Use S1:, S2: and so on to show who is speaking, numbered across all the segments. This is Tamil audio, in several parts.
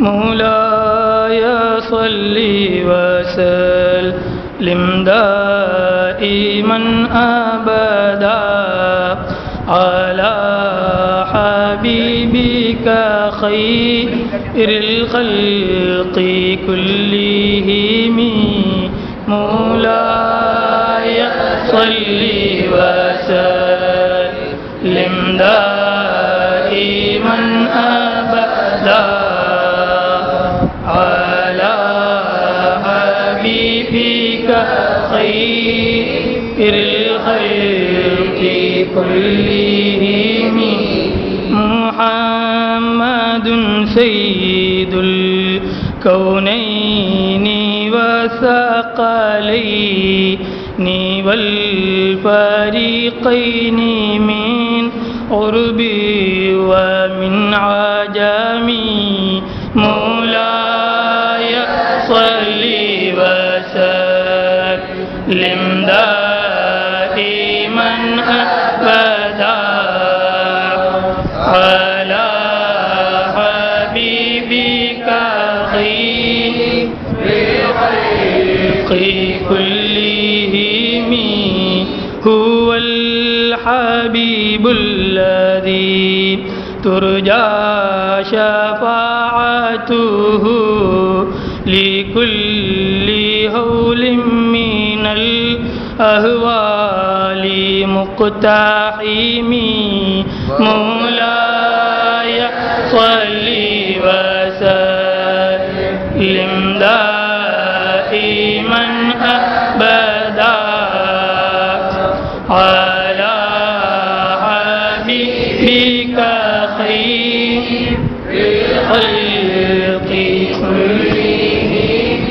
S1: مولاي صل وسلم دائما أبدا على حبيبك خير الخلق كلهم مولاي صل وسلم دائما أبدا على حبيبك خير الخلق كلهم محمد سيد الكونين وثقلين والفريقين من عرب ومن عجم مولاي صل وسلم دائما أبدا على حبيبك خير الخلق كلهم هو الحبيب الذي ترجى شفاعته لكل هول من الأهوال مقتحم مولاي صل وسلم دائما أبدا على حبيبك خير الخلق كلهم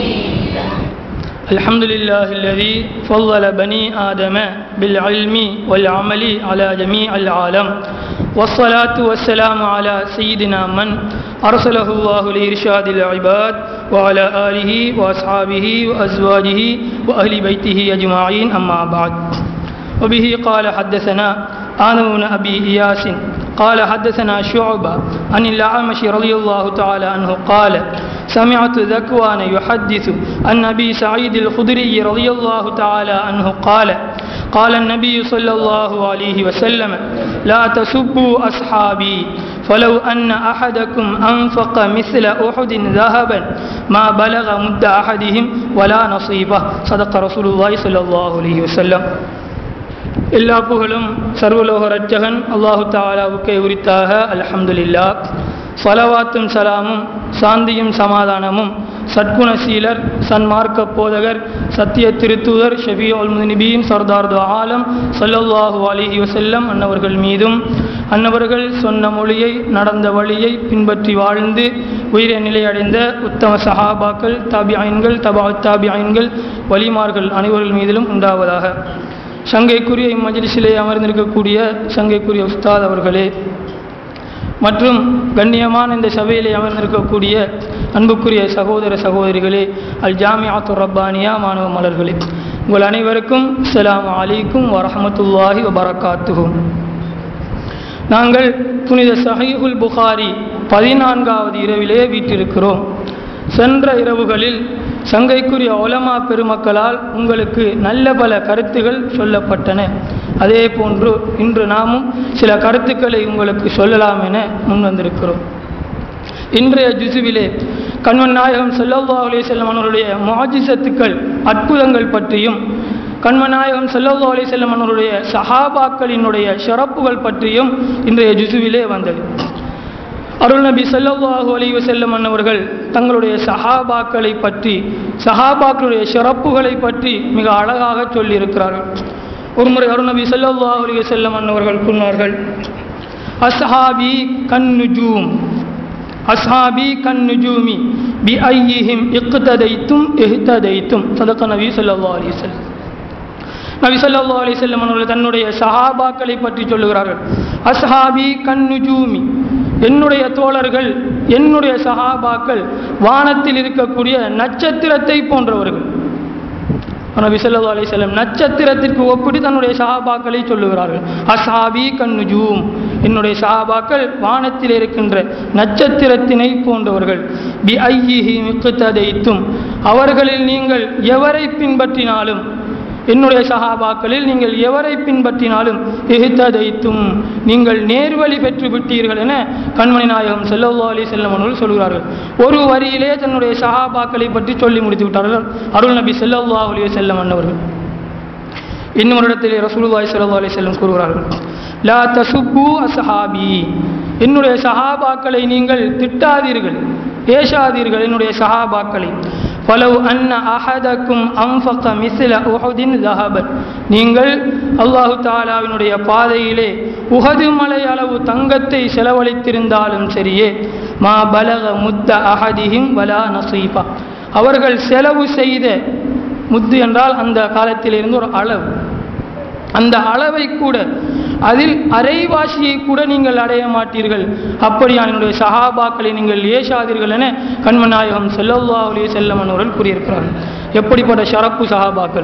S1: الحمد لله الذي فضل بني آدم بالعلم والعمل على جميع العالم والصلاة والسلام على سيدنا من أرسله الله لإرشاد العباد وعلى آله وأصحابه وأزواجه وأهل بيته أجمعين أما بعد وبه قال حدثنا آدم بن أبي إياس قال حدثنا شعبة عن الأعمش رضي الله تعالى عنه قال سمعت ذكوان يحدث عن أبي سعيد الخدري رضي الله تعالى عنه قال قال النبي صلى الله عليه وسلم لا تسبوا أصحابي فلو أن أحدكم أنفق مثل أحد ذهبا ما بلغ مد أحدهم ولا نصيبه صدق رسول الله صلى الله عليه وسلم எல்லா புகழும் சர்வலோக ரட்சகன் அல்லாஹு தாலாவுக்கே உரித்தாக அல்ஹம்துலில்லா சலவாத்தும் சலாமும் சாந்தியும் சமாதானமும் சத்குணசீலர் சன்மார்க்க போதகர் சத்திய திருத்தூதர் ஷபியோல் முனிபீன் சர்தார் து ஆலம் சல்லல்லாஹு அலிஹி வசல்லம் அன்னவர்கள் மீதும் அன்னவர்கள் சொன்ன மொழியை நடந்த வழியை பின்பற்றி வாழ்ந்து உயிரை நிலையடைந்த உத்தம சஹாபாக்கள் தாபியாயின்கள் தபா தாபியாயின்கள் வலிமார்கள் அனைவர்கள் மீதிலும் உண்டாவதாக சங்கைக்குரிய இம்மஜிலிசிலே அமர்ந்திருக்கக்கூடிய சங்கைக்குரிய உஸ்தாத் அவர்களே மற்றும் கண்ணியமான இந்த சபையிலே அமர்ந்திருக்கக்கூடிய அன்புக்குரிய சகோதர சகோதரிகளே அல் ஜாமியாத்து ரப்பானியா மாணவ மலர்களே உங்கள் அனைவருக்கும் அஸ்ஸலாமு அலைக்கும் வரஹமத்துல்லாஹி வபரகாத்துகும் நாங்கள் புனித சஹீஹுல் புகாரி பதினான்காவது இரவிலே வீட்டிருக்கிறோம் சென்ற இரவுகளில் சங்கைக்குரிய ஒலமா பெருமக்களால் உங்களுக்கு நல்ல பல கருத்துகள் சொல்லப்பட்டன அதே போன்று இன்று நாமும் சில கருத்துக்களை உங்களுக்கு சொல்லலாம் என முன் வந்திருக்கிறோம் இன்றைய ஜுசுவிலே கண்மன் நாயகம் சல்லல்லா அலே செல்லம் அவர்களுடைய மாஜிசத்துக்கள் அற்புதங்கள் பற்றியும் கண்மநாயகம் சல்லல்லா அலி செல்லம் அவர்களுடைய சஹாபாக்களினுடைய சிறப்புகள் பற்றியும் இன்றைய ஜுசுவிலே வந்தது அருள் நபி சல்லல்லாஹு அலைஹி வஸல்லம் அன்னவர்கள் தங்களுடைய சஹாபாக்களை பற்றி சஹாபாக்களுடைய சிறப்புகளை பற்றி மிக அழகாக சொல்லியிருக்கிறார்கள் ஒருமுறை அருள் நபி சல்லல்லாஹு அலைஹி வஸல்லம் அன்னவர்கள் கூறினார்கள் அஸ்ஹாபி கன்னுஜூம் அஸ்ஹாபி கன்னுஜூமி பி ஐயிஹிம் இக்ததைத்தும் இஹ்ததைத்தும் சதக நபி சல்லல்லாஹு அலைஹி வஸல்லம் நபி சல்லா அலி செல்லம் அவர்கள் தன்னுடைய சஹாபாக்களை பற்றி சொல்லுகிறார்கள் அஸ்ஹாபி கன்னுஜூமி என்னுடைய தோழர்கள் என்னுடைய சஹாபாக்கள் வானத்தில் இருக்கக்கூடிய நட்சத்திரத்தை போன்றவர்கள் நபி ஸல்லல்லாஹு அலைஹி வஸல்லம் நட்சத்திரத்திற்கு ஒப்பிட்டு தன்னுடைய சஹாபாக்களை சொல்லுகிறார்கள் அஸ்ஹாபி கன்னுஜூம் என்னுடைய சஹாபாக்கள் வானத்தில் இருக்கின்ற நட்சத்திரத்தினை போன்றவர்கள் பி ஐயிஹி மிக்குத்ததைத்தும் அவர்களில் நீங்கள் எவரை பின்பற்றினாலும் என்னுடைய சஹாபாக்களில் நீங்கள் எவரை பின்பற்றினாலும் எஹித்ததைத்தும் நீங்கள் நேர்வழி பெற்று விட்டீர்கள் என கண்மணி நாயகம் செல்லல்லா அலி செல்லம் அவர்கள் சொல்கிறார்கள் ஒரு வரியிலே தன்னுடைய சஹாபாக்களை பற்றி சொல்லி முடித்து விட்டார்கள் அருள் நபி செல்லல்லா அலி செல்லம் அன்னவர்கள் இன்னும் ஒரு இடத்திலே ரசூலுல்லாஹி ஸல்லல்லாஹு அலைஹி வஸல்லம் கூறுகிறார்கள் லா தசுப்பு அஸ்ஹாபி என்னுடைய சஹாபாக்களை நீங்கள் திட்டாதீர்கள் ஏசாதீர்கள் என்னுடைய சஹாபாக்களை ஃபலவ் அன்ன அஹதக்கும் அம்ஃபக மிஸ்ல உஹுதின் ذهبا நீங்கள் அல்லாஹு தாலாவினுடைய பாதையிலே உஹது மலை அளவு தங்கத்தை செலவழித்திருந்தாலும் சரியே மா பலக முத்த அஹதிஹிம் வலா நசீபா அவர்கள் செலவு செய்த முத்து என்றால் அந்த காலத்தில் இருந்து ஒரு அளவு அந்த அளவை கூட அதில் அரைவாசியை கூட நீங்கள் அடைய மாட்டீர்கள் அப்படியான என்னுடைய சஹாபாக்களை நீங்கள் ஏசாதீர்கள் என கண்மநாயகம் செல்லல்லா அலைஹி செல்லம் அவர்கள் கூறியிருக்கிறார்கள் எப்படிப்பட்ட ஷரப்பு சஹாபாக்கள்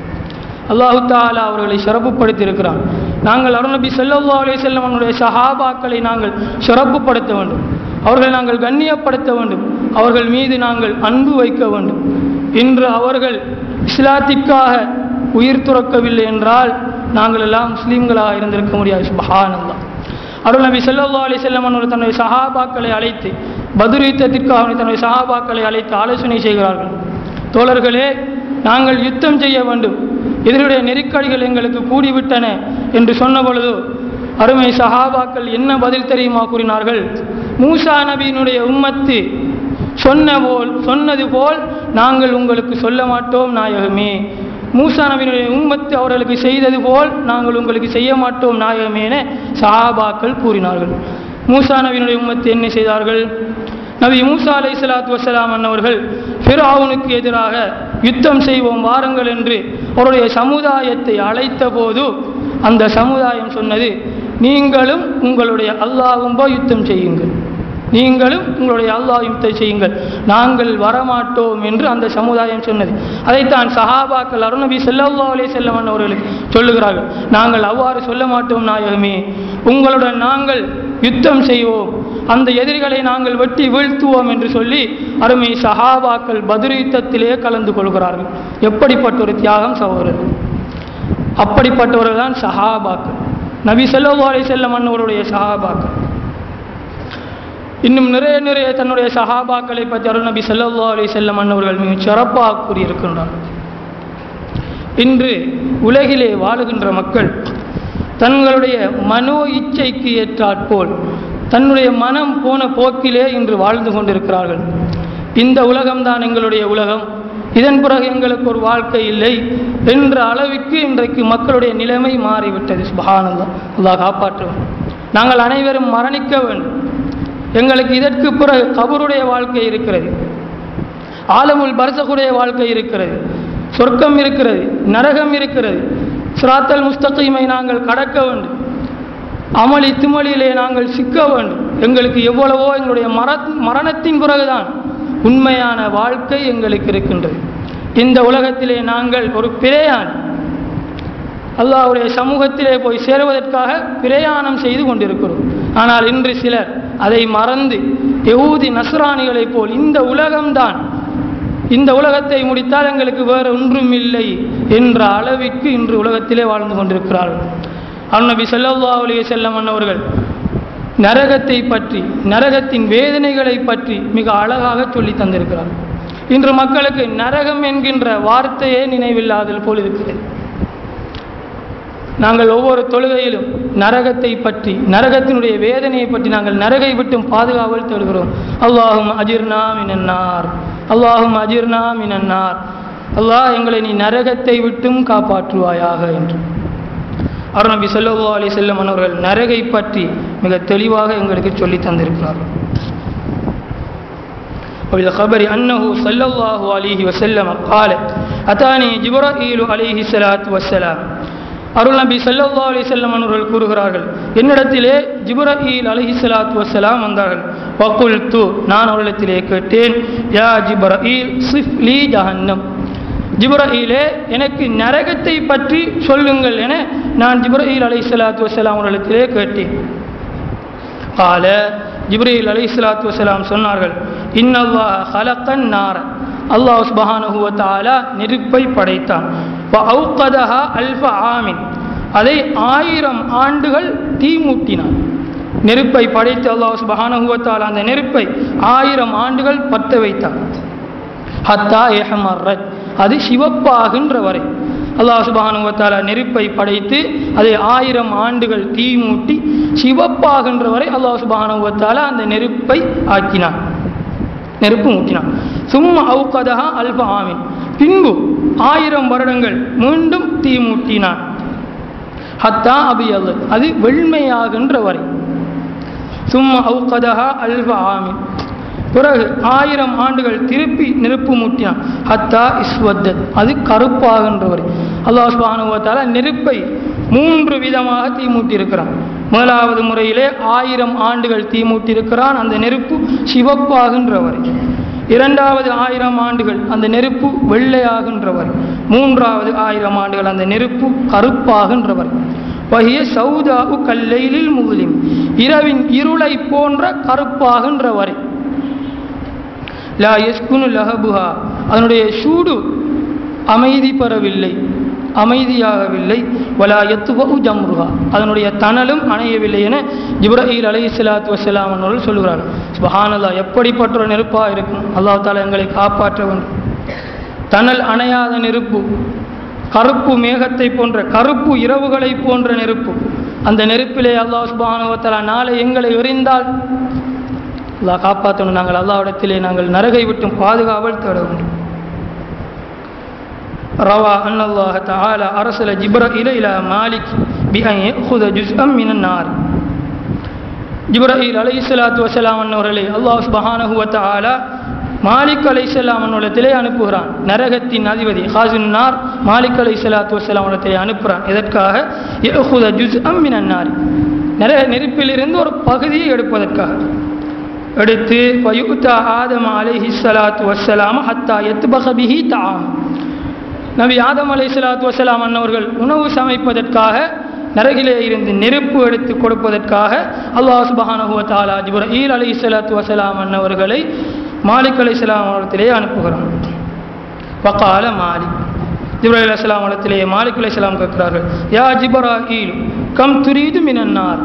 S1: அல்லாஹு தாலா அவர்களை சிறப்புப்படுத்தியிருக்கிறான் நாங்கள் அருணபி செல்லல்லா அலைஹி செல்லம் அவனுடைய சஹாபாக்களை நாங்கள் சிறப்புப்படுத்த வேண்டும் அவர்களை நாங்கள் கண்ணியப்படுத்த வேண்டும் அவர்கள் மீது நாங்கள் அன்பு வைக்க வேண்டும் இன்று அவர்கள் இஸ்லாத்திற்காக உயிர் துறக்கவில்லை என்றால் நாங்கள் எல்லாம் முஸ்லீம்களாக இருந்திருக்க முடியாது சுபஹானல்லா அருள் நபி ஸல்லல்லாஹு அலைஹி வஸல்லம் அவர்கள் தன்னுடைய சஹாபாக்களை அழைத்து பத்ர் யுத்தத்திற்காக தன்னுடைய சஹாபாக்களை அழைத்து ஆலோசனை செய்கிறார்கள் தோழர்களே நாங்கள் யுத்தம் செய்ய வேண்டும் இதனுடைய நெருக்கடிகள் எங்களுக்கு கூடிவிட்டன என்று சொன்ன பொழுது அருமை சஹாபாக்கள் என்ன பதில் தெரியுமா கூறினார்கள் மூசா நபியினுடைய உம்மத்து சொன்ன போல் சொன்னது போல் நாங்கள் உங்களுக்கு சொல்ல மாட்டோம் நாயகமே மூசா நபியினுடைய உம்மத்து அவர்களுக்கு செய்தது போல் நாங்கள் உங்களுக்கு செய்ய மாட்டோம் நாயகமே என சஹாபாக்கள் கூறினார்கள் மூசா நபியினுடைய உம்மத்து என்ன செய்தார்கள் நபி மூசா அலை சலாத்து வசலாம் அன்னவர்கள் ஃபிரௌனுக்கு எதிராக யுத்தம் செய்வோம் வாருங்கள் என்று அவருடைய சமுதாயத்தை அழைத்த போது அந்த சமுதாயம் சொன்னது நீங்களும் உங்களுடைய அல்லாவும் போய் யுத்தம் செய்யுங்கள் நீங்களும் உங்களுடைய அல்லாஹ் யுத்தம் செய்யுங்கள் நாங்கள் வரமாட்டோம் என்று அந்த சமுதாயம் சொன்னது அதைத்தான் சஹாபாக்கள் அருணபி செல்லல்லா அலே செல்லவன் அவர்களுக்கு சொல்லுகிறார்கள் நாங்கள் அவ்வாறு சொல்ல மாட்டோம் நாயகமே உங்களுடன் நாங்கள் யுத்தம் செய்வோம் அந்த எதிரிகளை நாங்கள் வெட்டி வீழ்த்துவோம் என்று சொல்லி அருமை சஹாபாக்கள் பதிர் யுத்தத்திலே கலந்து கொள்கிறார்கள் எப்படிப்பட்ட ஒரு தியாகம் சகோதரர்கள் அப்படிப்பட்டவர்கள் தான் சஹாபாக்கள் நபி ஸல்லல்லாஹு அலைஹி செல்லம் அன்னவருடைய சஹாபாக்கள் இன்னும் நிறைய நிறைய தன்னுடைய சஹாபாக்களை பற்றி அருள் நபி ஸல்லல்லாஹு அலைஹி செல்லம் அன்னவர்கள் மிக சிறப்பாக கூறியிருக்கின்றார் இன்று உலகிலே வாழுகின்ற மக்கள் தங்களுடைய மனோ இச்சைக்கு ஏற்றாற்போல் தன்னுடைய மனம் போன போக்கிலே இன்று வாழ்ந்து கொண்டிருக்கிறார்கள் இந்த உலகம்தான் எங்களுடைய உலகம் இதன் பிறகு எங்களுக்கு ஒரு வாழ்க்கை இல்லை என்ற அளவிற்கு இன்றைக்கு மக்களுடைய நிலைமை மாறிவிட்டது சுபஹானல்லாஹ் அல்லாஹ் காப்பாற்றுவோம் நாங்கள் அனைவரும் மரணிக்க வேண்டும் எங்களுக்கு இதற்கு பிறகு கபருடைய வாழ்க்கை இருக்கிறது ஆலமுல் பர்சகுடைய வாழ்க்கை இருக்கிறது சொர்க்கம் இருக்கிறது நரகம் இருக்கிறது சிராத்தல் முஸ்தகீமை நாங்கள் கடக்க வேண்டும் அமளி திமளியிலே நாங்கள் சிக்க வேண்டும் எங்களுக்கு எவ்வளவோ எங்களுடைய மர மரணத்தின் பிறகுதான் உண்மையான வாழ்க்கை எங்களுக்கு இருக்கின்றது இந்த உலகத்திலே நாங்கள் ஒரு பிரயாணம் அல்லாஹ்வுடைய சமூகத்திலே போய் சேருவதற்காக பிரயாணம் செய்து கொண்டிருக்கிறோம் ஆனால் இன்று சிலர் அதை மறந்து யகூதி நஸ்ரானிகளைப் போல் இந்த உலகம்தான் இந்த உலகத்தை முடித்தால் எங்களுக்கு வேறு ஒன்றும் இல்லை என்ற அளவிற்கு இன்று உலகத்திலே வாழ்ந்து கொண்டிருக்கிறார்கள் அருணபி ஸல்லல்லாஹு அலைஹி வஸல்லம் அன்னவர்கள் நரகத்தை பற்றி நரகத்தின் வேதனைகளை பற்றி மிக அழகாக சொல்லி தந்திருக்கிறார் இன்று மக்களுக்கு நரகம் என்கின்ற வார்த்தையே நினைவில்லாதல் போல் இருக்கிறது நாங்கள் ஒவ்வொரு தொழுகையிலும் நரகத்தை பற்றி நரகத்தினுடைய வேதனையை பற்றி நாங்கள் நரகை விட்டும் பாதுகாவல் தேடுகிறோம் அல்லாஹும் அஜிர்னா மினன்னார் அல்லாஹும் அஜிர்னா மினன்னார் அல்லாஹ் எங்களை நீ நரகத்தை விட்டும் காப்பாற்றுவாயாக என்று அருணபி ஸல்லல்லாஹு அலைஹி வஸல்லம் அவர்கள் நரகை பற்றி மிக தெளிவாக எங்களுக்கு சொல்லி தந்திருக்கிறார்கள் وفي الخبر أنه صلى الله عليه وسلم قال أتاني جبرائيل عليه الصلاة والسلام அருள் நபி ஸல்லல்லாஹு அலைஹி வஸல்லம் அவர்கள் கூறுகிறார்கள் என்னிடத்திலே ஜிப்ரஈல் அலைஹிஸ்ஸலாத்து வஸ்ஸலாம் வந்தார்கள் வகுல்து நான் அவர்களிடத்திலே கேட்டேன் யா ஜிப்ரஈல் சிஃப் லீ ஜஹன்னம் ஜிப்ரஹீலே எனக்கு நரகத்தை பற்றி சொல்லுங்கள் என நான் ஜிப்ரஹீல் அலை சலாத்து வசலாம் அவர்களிடத்திலே கேட்டேன் கால ஜிப்ரீல் அலை சலாத்து வசலாம் சொன்னார்கள் இன்னல்லா ஹலக்கன் நார அல்லாஹ் சுபஹானஹு வ தஆலா நெருப்பை படைத்தான் வ அவுகதஹா அல்ஃப ஆமின் அதை ஆயிரம் ஆண்டுகள் தீ மூட்டினான் நெருப்பை படைத்து அல்லாஹ் சுபஹானஹு வ தஆலா அந்த நெருப்பை ஆயிரம் ஆண்டுகள் பற்ற வைத்தான் ஹத்தா எஹமர்ரத் அது சிவப்பாகின்ற வரை அல்லாஹ் சுபஹானஹு வ தஆலா நெருப்பை படைத்து அதை ஆயிரம் ஆண்டுகள் தீ மூட்டி சிவப்பாகின்ற வரை அல்லாஹ் சுபஹானஹு வ தஆலா அந்த நெருப்பை ஆக்கினான் நெருப்பு மூட்டினான் சும்மா அவுகதஹா அல்ப ஆமின் பின்பு ஆயிரம் வருடங்கள் மீண்டும் தீ மூட்டினான் ஹத்தா அபியல் அது வெண்மையாகின்ற வரை சும்மா அவுகதஹா அல்ப ஆமின் பிறகு ஆயிரம் ஆண்டுகள் திருப்பி நெருப்பு மூட்டினான் ஹத்தா இஸ்வத்தத் அது கருப்பாகின்ற வரை அல்லாஹ் சுபானுவத்தால நெருப்பை மூன்று விதமாக தீ மூட்டியிருக்கிறான் முதலாவது முறையிலே ஆயிரம் ஆண்டுகள் தீ மூட்டியிருக்கிறான் அந்த நெருப்பு சிவப்பாகின்ற வரை இரண்டாவது ஆயிரம் ஆண்டுகள் அந்த நெருப்பு வெள்ளையாகின்ற வரை மூன்றாவது ஆயிரம் ஆண்டுகள் அந்த நெருப்பு கருப்பாகின்ற வரை வகிய சௌதாவு கல்லைலில் முகுலிம் இரவின் இருளை போன்ற கருப்பாகின்ற வரை லா எஸ்குனு லஹபுஹா அதனுடைய சூடு அமைதி பெறவில்லை அமைதியாகவில்லை வலா எத்துவகு ஜம்ருஹா அதனுடைய தணலும் அணையவில்லை என ஜிப்ரஹீல் அலை சலாத்து வசலாம் அவர்கள் சொல்கிறார்கள் சுபஹானல்லா எப்படிப்பட்ட ஒரு நெருப்பாக இருக்கும் அல்லாஹ் தாலா எங்களை காப்பாற்ற வேண்டும் தணல் அணையாத நெருப்பு கருப்பு மேகத்தை போன்ற கருப்பு இரவுகளை போன்ற நெருப்பு அந்த நெருப்பிலே அல்லாஹ் சுபானுவத்தலா நாளை எங்களை எறிந்தால் அல்லாஹ் காப்பாற்றணும் நாங்கள் அல்லாவிடத்திலே நாங்கள் நரகை விட்டும் பாதுகாவல் தேட வேண்டும் روى أن الله تعالى أرسل جبرائيل إلى مالك بأن يأخذ جزءا من النار ஜிப்ரஹீல் அலை சலாத்து வசலாம் அன்னவர்களே அல்லாஹ் சுபஹானஹு வ தஆலா மாலிக் அலை சலாம் அன்னுலத்திலே அனுப்புகிறான் நரகத்தின் அதிபதி ஹாசின்னார் மாலிக் அலை சலாத்து வசலாம் அன்னத்திலே அனுப்புகிறான் இதற்காக யஹுத ஜுஸ் அம்மின் நார் நரக நெருப்பிலிருந்து ஒரு பகுதியை எடுப்பதற்காக எடுத்து வயுத்தா ஆதம் அலைஹி சலாத்து வசலாம் ஹத்தா எத்பக பிஹி தாம் நபி ஆதம் அலை சலாத்து வசலாம் அன்னவர்கள் உணவு சமைப்பதற்காக நரகிலே இருந்து நெருப்பு எடுத்து கொடுப்பதற்காக அல்லாஹ் சுபஹானஹு வ தஆலா ஜிப்ரீல் அலை சலாத்து வசலாம் அன்னவர்களை மாலிக் அலை சலாம் அவர்களிலே அனுப்புகிறான் வக்கால மாலிக் ஜிப்ரீல் அலை சலாம் அவர்களிலே மாலிக் அலை சலாம் கேட்கிறார்கள் யா ஜிப்ராஹீல் கம் துரீது மினன்னார்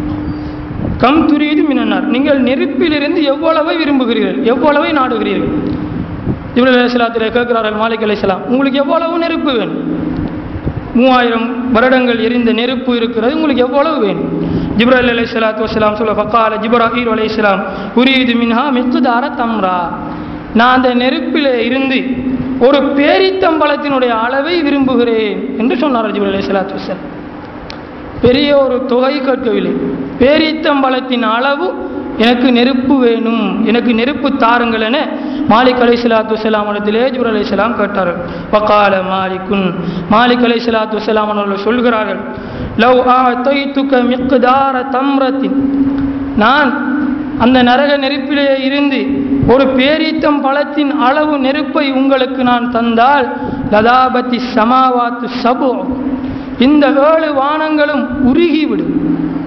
S1: கம் துரீது மினன்னார் நீங்கள் நெருப்பிலிருந்து எவ்வளவை விரும்புகிறீர்கள் எவ்வளவை நாடுகிறீர்கள் ஜிப்ரீல் அலை சலாத்திலே கேட்கிறார்கள் மாலிக் அலை சலாம் உங்களுக்கு எவ்வளவு நெருப்பு வேணும் மூவாயிரம் வருடங்கள் எரிந்த நெருப்பு இருக்கிறது உங்களுக்கு எவ்வளவு வேணும் ஜிப்ராஹில் அலை சலாத்து வசலாம் சொல்ல ஃபக்கால ஜிப்ராஹீர் அலை இஸ்லாம் உரியது மின்ஹா மிக்குதார தம்ரா நான் அந்த நெருப்பிலே இருந்து ஒரு பேரித்தம்பளத்தினுடைய அளவை விரும்புகிறேன் என்று சொன்னார் ஜிப்ரா அலை சலாத்து வசலாம் பெரிய ஒரு தொகை கேட்கவில்லை பேரித்தம்பளத்தின் அளவு எனக்கு நெருப்பு வேணும் எனக்கு நெருப்பு தாருங்கள் என மாலிக் அலை சலாத்து வலாம் இடத்திலே ஜுர் அலை சலாம் கேட்டார்கள் வக்கால மாலிக்குன் மாலிக் அலை சலாத்து வலாம் அவர்கள் சொல்கிறார்கள் லவ் ஆ தொய்த்துக்க மிக்குதார தம்ரத்தின் நான் அந்த நரக நெருப்பிலே இருந்து ஒரு பேரீத்தம் பழத்தின் அளவு நெருப்பை உங்களுக்கு நான் தந்தால் லதாபதி சமாவாத்து சபு இந்த ஏழு வானங்களும் உருகிவிடும்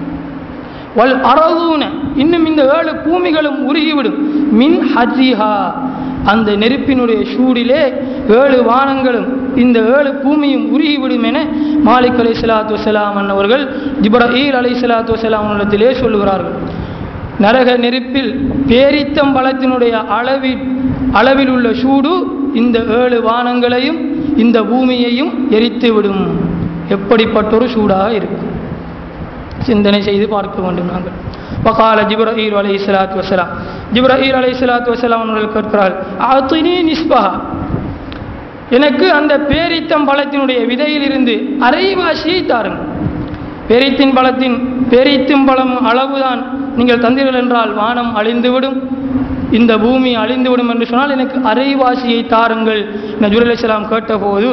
S1: வல் அரதூன இன்னும் இந்த ஏழு பூமிகளும் உருகிவிடும் மின் ஹஜிஹா அந்த நெருப்பினுடைய சூடிலே ஏழு வானங்களும் இந்த ஏழு பூமியும் உருகிவிடும் என மாலிக் அலை சலாத்து வசலாம் அன்னவர்கள் ஜிப்ரஹீல் அலை சலாத்து வசலாம் இடத்திலே சொல்லுகிறார்கள் நரக நெருப்பில் பேரித்தம் பழத்தினுடைய அளவில் அளவில் உள்ள சூடு இந்த ஏழு வானங்களையும் இந்த பூமியையும் எரித்துவிடும் எப்படிப்பட்ட ஒரு சூடாக இருக்கும் சிந்தனை செய்து பார்க்க வேண்டும் நாங்கள் வகால ஜிப்ரஹீர் அலை சலாத்து வசலாம் ஜிப்ரஹீர் அலை சலாத்து வசலாம் அவர்கள் கேட்கிறார்கள் அத்துனி நிஸ்பஹா எனக்கு அந்த பேரித்தம் பழத்தினுடைய விதையிலிருந்து அரைவாசியை தாருங்கள் பேரித்தின் பழத்தின் பேரித்தும் பழம் அளவுதான் நீங்கள் தந்தீர்கள் என்றால் வானம் அழிந்துவிடும் இந்த பூமி அழிந்துவிடும் என்று சொன்னால் எனக்கு அரைவாசியை தாருங்கள் நஜுர் அலிஸ்லாம் கேட்டபோது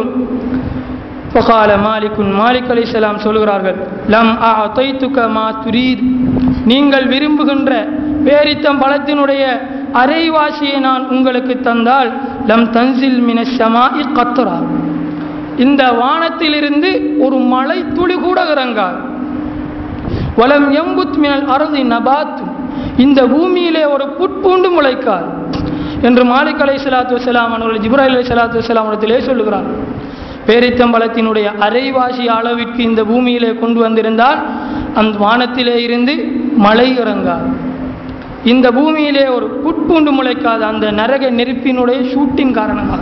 S1: ஃபகால மாலிக்குன் மாலிக் அலி சலாம் சொல்கிறார்கள் லம் ஆ மா துரீத் நீங்கள் விரும்புகின்ற பேரித்தம் பழத்தினுடைய அரைவாசியை நான் உங்களுக்கு தந்தால் லம் தன்சில் மினஷமாஇ கத்ரா இந்த வானத்திலிருந்து ஒரு மழை துளி கூட இறங்காது வலம் எம்புத் மினல் அருதி நபாத் இந்த பூமியிலே ஒரு புட்பூண்டு முளைக்காது என்று மாலிக் அலை சலாத்து வலாம் அவர்கள் ஜிப்ராஹில் அலை சலாத்து வலாம் இடத்திலே சொல்லுகிறார் பேரித்தம்பலத்தினுடைய அரைவாசி அளவிற்கு இந்த பூமியிலே கொண்டு வந்திருந்தால் அந்த வானத்திலே இருந்து மழை இறங்காது இந்த பூமியிலே ஒரு புட்பூண்டு முளைக்காத அந்த நரக நெருப்பினுடைய ஷூட்டின் காரணமாக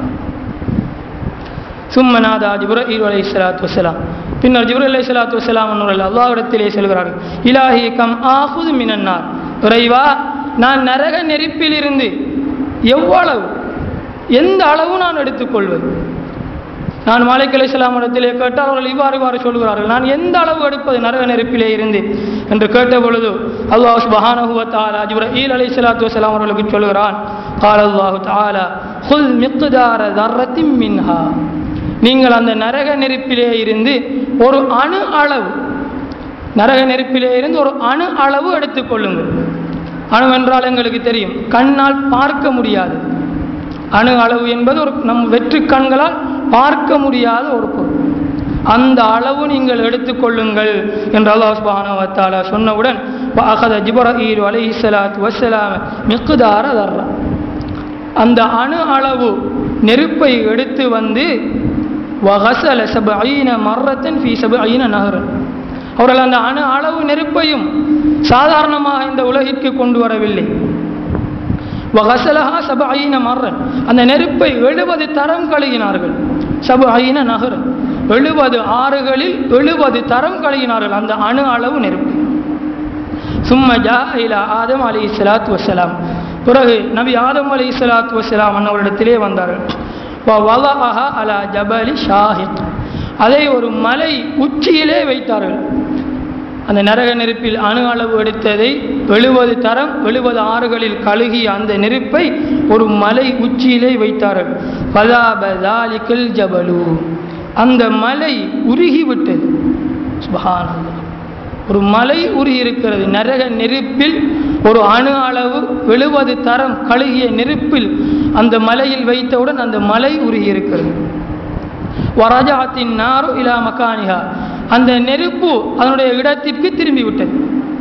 S1: சும்மநாதா ஜிப்ரஹீல் அலை சலாத்து வசலாம் பின்னர் ஜிப்ர அலை சலாத்து வசலாம் அவர்கள் அல்லாஹிடத்திலே செல்கிறார்கள் இலாஹி கம் ஆகுது மினன்னார் இறைவா நான் நரக நெருப்பிலிருந்து எவ்வளவு எந்த அளவு நான் எடுத்துக்கொள்வது நான் மாலிக் அலி இஸ்லாம் இடத்திலே கேட்டால் அவர்கள் இவ்வாறு இவ்வாறு சொல்கிறார்கள் நான் எந்த அளவு எடுப்பது நரக நெருப்பிலே இருந்து என்று கேட்ட பொழுது அல்லாஹ் சுபஹானஹுவத்தாலா ஜிப்ரஹீல் அலி சலாத்து வசலாம் அவர்களுக்கு சொல்கிறான் கால் அல்லாஹு தாலா ஹுல் மிக்தார தர்ரத்தின் மின்ஹா நீங்கள் அந்த நரக நெருப்பிலே இருந்து ஒரு அணு அளவு நரக நெருப்பிலே இருந்து ஒரு அணு அளவு எடுத்துக்கொள்ளுங்கள் அணு என்றால் எங்களுக்கு தெரியும் கண்ணால் பார்க்க முடியாது அணு அளவு என்பது ஒரு நம் வெற்று கண்களால் பார்க்க முடியாத ஒரு பொருள் அந்த அளவு நீங்கள் எடுத்துக்கொள்ளுங்கள் என்று அல்லாஹ் சுபானவத்தாலா சொன்னவுடன் அகத ஜிபரீர் அலை சலாத் வசலாம் மிக்குதார தர்றா அந்த அணு அளவு நெருப்பை எடுத்து வந்து வகசல சப ஐன மர்ரத்தன் ஃபி சப ஐன நகரன் அவர்கள் அந்த அணு அளவு நெருப்பையும் சாதாரணமாக இந்த உலகிற்கு கொண்டு வரவில்லை வகசலஹா சப ஐன மர்ரன் அந்த நெருப்பை எழுபது தரம் கழுகினார்கள் சப ஐன நகரன் எழுபது ஆறுகளில் எழுபது தரம் கழுகினார்கள் அந்த அணு அளவு நெருப்பு சும்ம ஜா இலா ஆதம் அலி இஸ்லாத் வசலாம் பிறகு நபி ஆதம் அலி இஸ்லாத் வசலாம் அன்னவரிடத்திலே வந்தார்கள் வலஅஹா அலா ஜபலி ஷாஹித் அதை ஒரு மலை உச்சியிலே வைத்தார்கள் அந்த நரக நெருப்பில் அணு அளவு எடுத்ததை எழுபது தரம் எழுபது ஆறுகளில் கழுகிய அந்த நெருப்பை ஒரு மலை உச்சியிலே வைத்தார்கள் பதாபதாலிக்கல் ஜபலு அந்த மலை உருகிவிட்டது சுபஹானல்லாஹ் ஒரு மலை உருகி இருக்கிறது நரக நெருப்பில் ஒரு அணு அளவு எழுபது தரம் கழுகிய நெருப்பில் அந்த மலையில் வைத்தவுடன் அந்த மலை உருகி இருக்கிறது வரஜாத்தின் நாரு இலா மக்கானிகா அந்த நெருப்பு அதனுடைய இடத்திற்கு திரும்பி விட்டது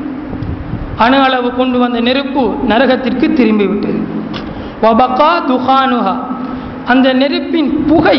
S1: அணு அளவு கொண்டு வந்த நெருப்பு நரகத்திற்கு திரும்பி விட்டது வபகா துஹானுஹா அந்த நெருப்பின் புகை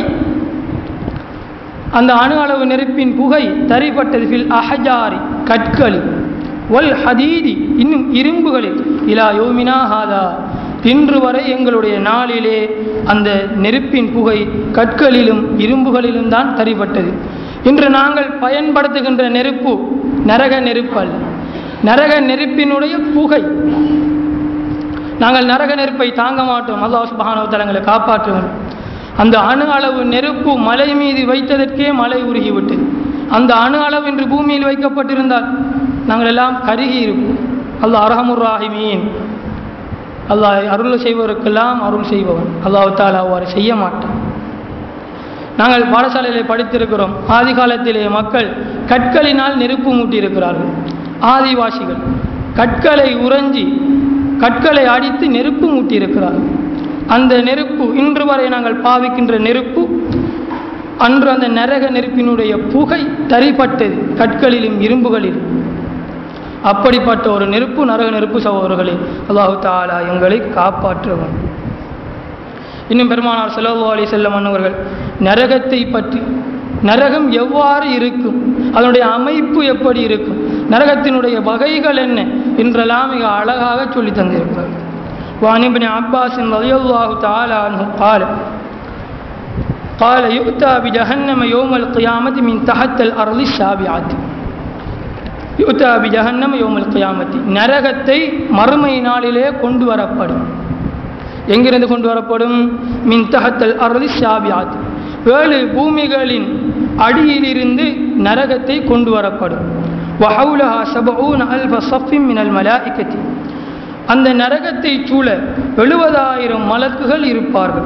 S1: அந்த அணு அளவு நெருப்பின் புகை தரிப்பட்டது ஃபில் அஹஜாரி கற்களில் ஒல் ஹதீதி இன்னும் இரும்புகளில் இலா யோமினா ஹாதா இன்று வரை எங்களுடைய நாளிலே அந்த நெருப்பின் புகை கற்களிலும் இரும்புகளிலும் தான் தரிப்பட்டது இன்று நாங்கள் பயன்படுத்துகின்ற நெருப்பு நரக நெருப்பு அல்ல நரக நெருப்பினுடைய புகை நாங்கள் நரக நெருப்பை தாங்க மாட்டோம் அல்லாஹ் சுபஹானஹு தலங்களை காப்பாற்றுவோம் அந்த அணு அளவு நெருப்பு மலை மீது வைத்ததற்கே மலை உருகிவிட்டது அந்த அணு அளவு இன்று பூமியில் வைக்கப்பட்டிருந்தால் நாங்கள் எல்லாம் கருகி இருப்போம் அல்லாஹ் அரஹமுர் ராஹிமீன் அல்லாஹ் அருள் செய்வதற்கெல்லாம் அருள் செய்பவன் அல்லாஹ் தாலா அவ்வாறு செய்ய மாட்டான் நாங்கள் பாடசாலையிலே படித்திருக்கிறோம் ஆதி காலத்திலே மக்கள் கற்களினால் நெருப்பு மூட்டியிருக்கிறார்கள் ஆதிவாசிகள் கற்களை உறைஞ்சி கற்களை அடித்து நெருப்பு மூட்டியிருக்கிறார்கள் அந்த நெருப்பு இன்று வரை நாங்கள் பாவிக்கின்ற நெருப்பு அன்று அந்த நரக நெருப்பினுடைய புகை தரிப்பட்டது கற்களிலும் இரும்புகளிலும் அப்படிப்பட்ட ஒரு நெருப்பு நரக நெருப்பு சகோதரர்களே அல்லாஹு தாலா எங்களை காப்பாற்றுவோம் இன்னும் பெருமானார் செலவு அலி செல்லம் அன்னவர்கள் நரகத்தை பற்றி நரகம் எவ்வாறு இருக்கும் அதனுடைய அமைப்பு எப்படி இருக்கும் நரகத்தினுடைய வகைகள் என்ன என்றெல்லாம் மிக அழகாக சொல்லி தந்திருக்கிறார் وعن ابن عباس رضي الله تعالى عنه قال قال يؤتى بجهنم يوم القيامة من تحت الأرض السابعة யுத்தா பி ஜஹன்னம் யோமல் கியாமத்தி நரகத்தை மறுமை நாளிலே கொண்டு வரப்படும் எங்கிருந்து கொண்டு வரப்படும் மின் தஹத்தல் அருளி ஷாபியாத் ஏழு பூமிகளின் அடியிலிருந்து நரகத்தை கொண்டு வரப்படும் வஹவுலஹா சபூன் அல்ஃப சஃபிம் மினல் மலாஇக்கத்தி அந்த நரகத்தை சூழ எழுபதாயிரம் மலக்குகள் இருப்பார்கள்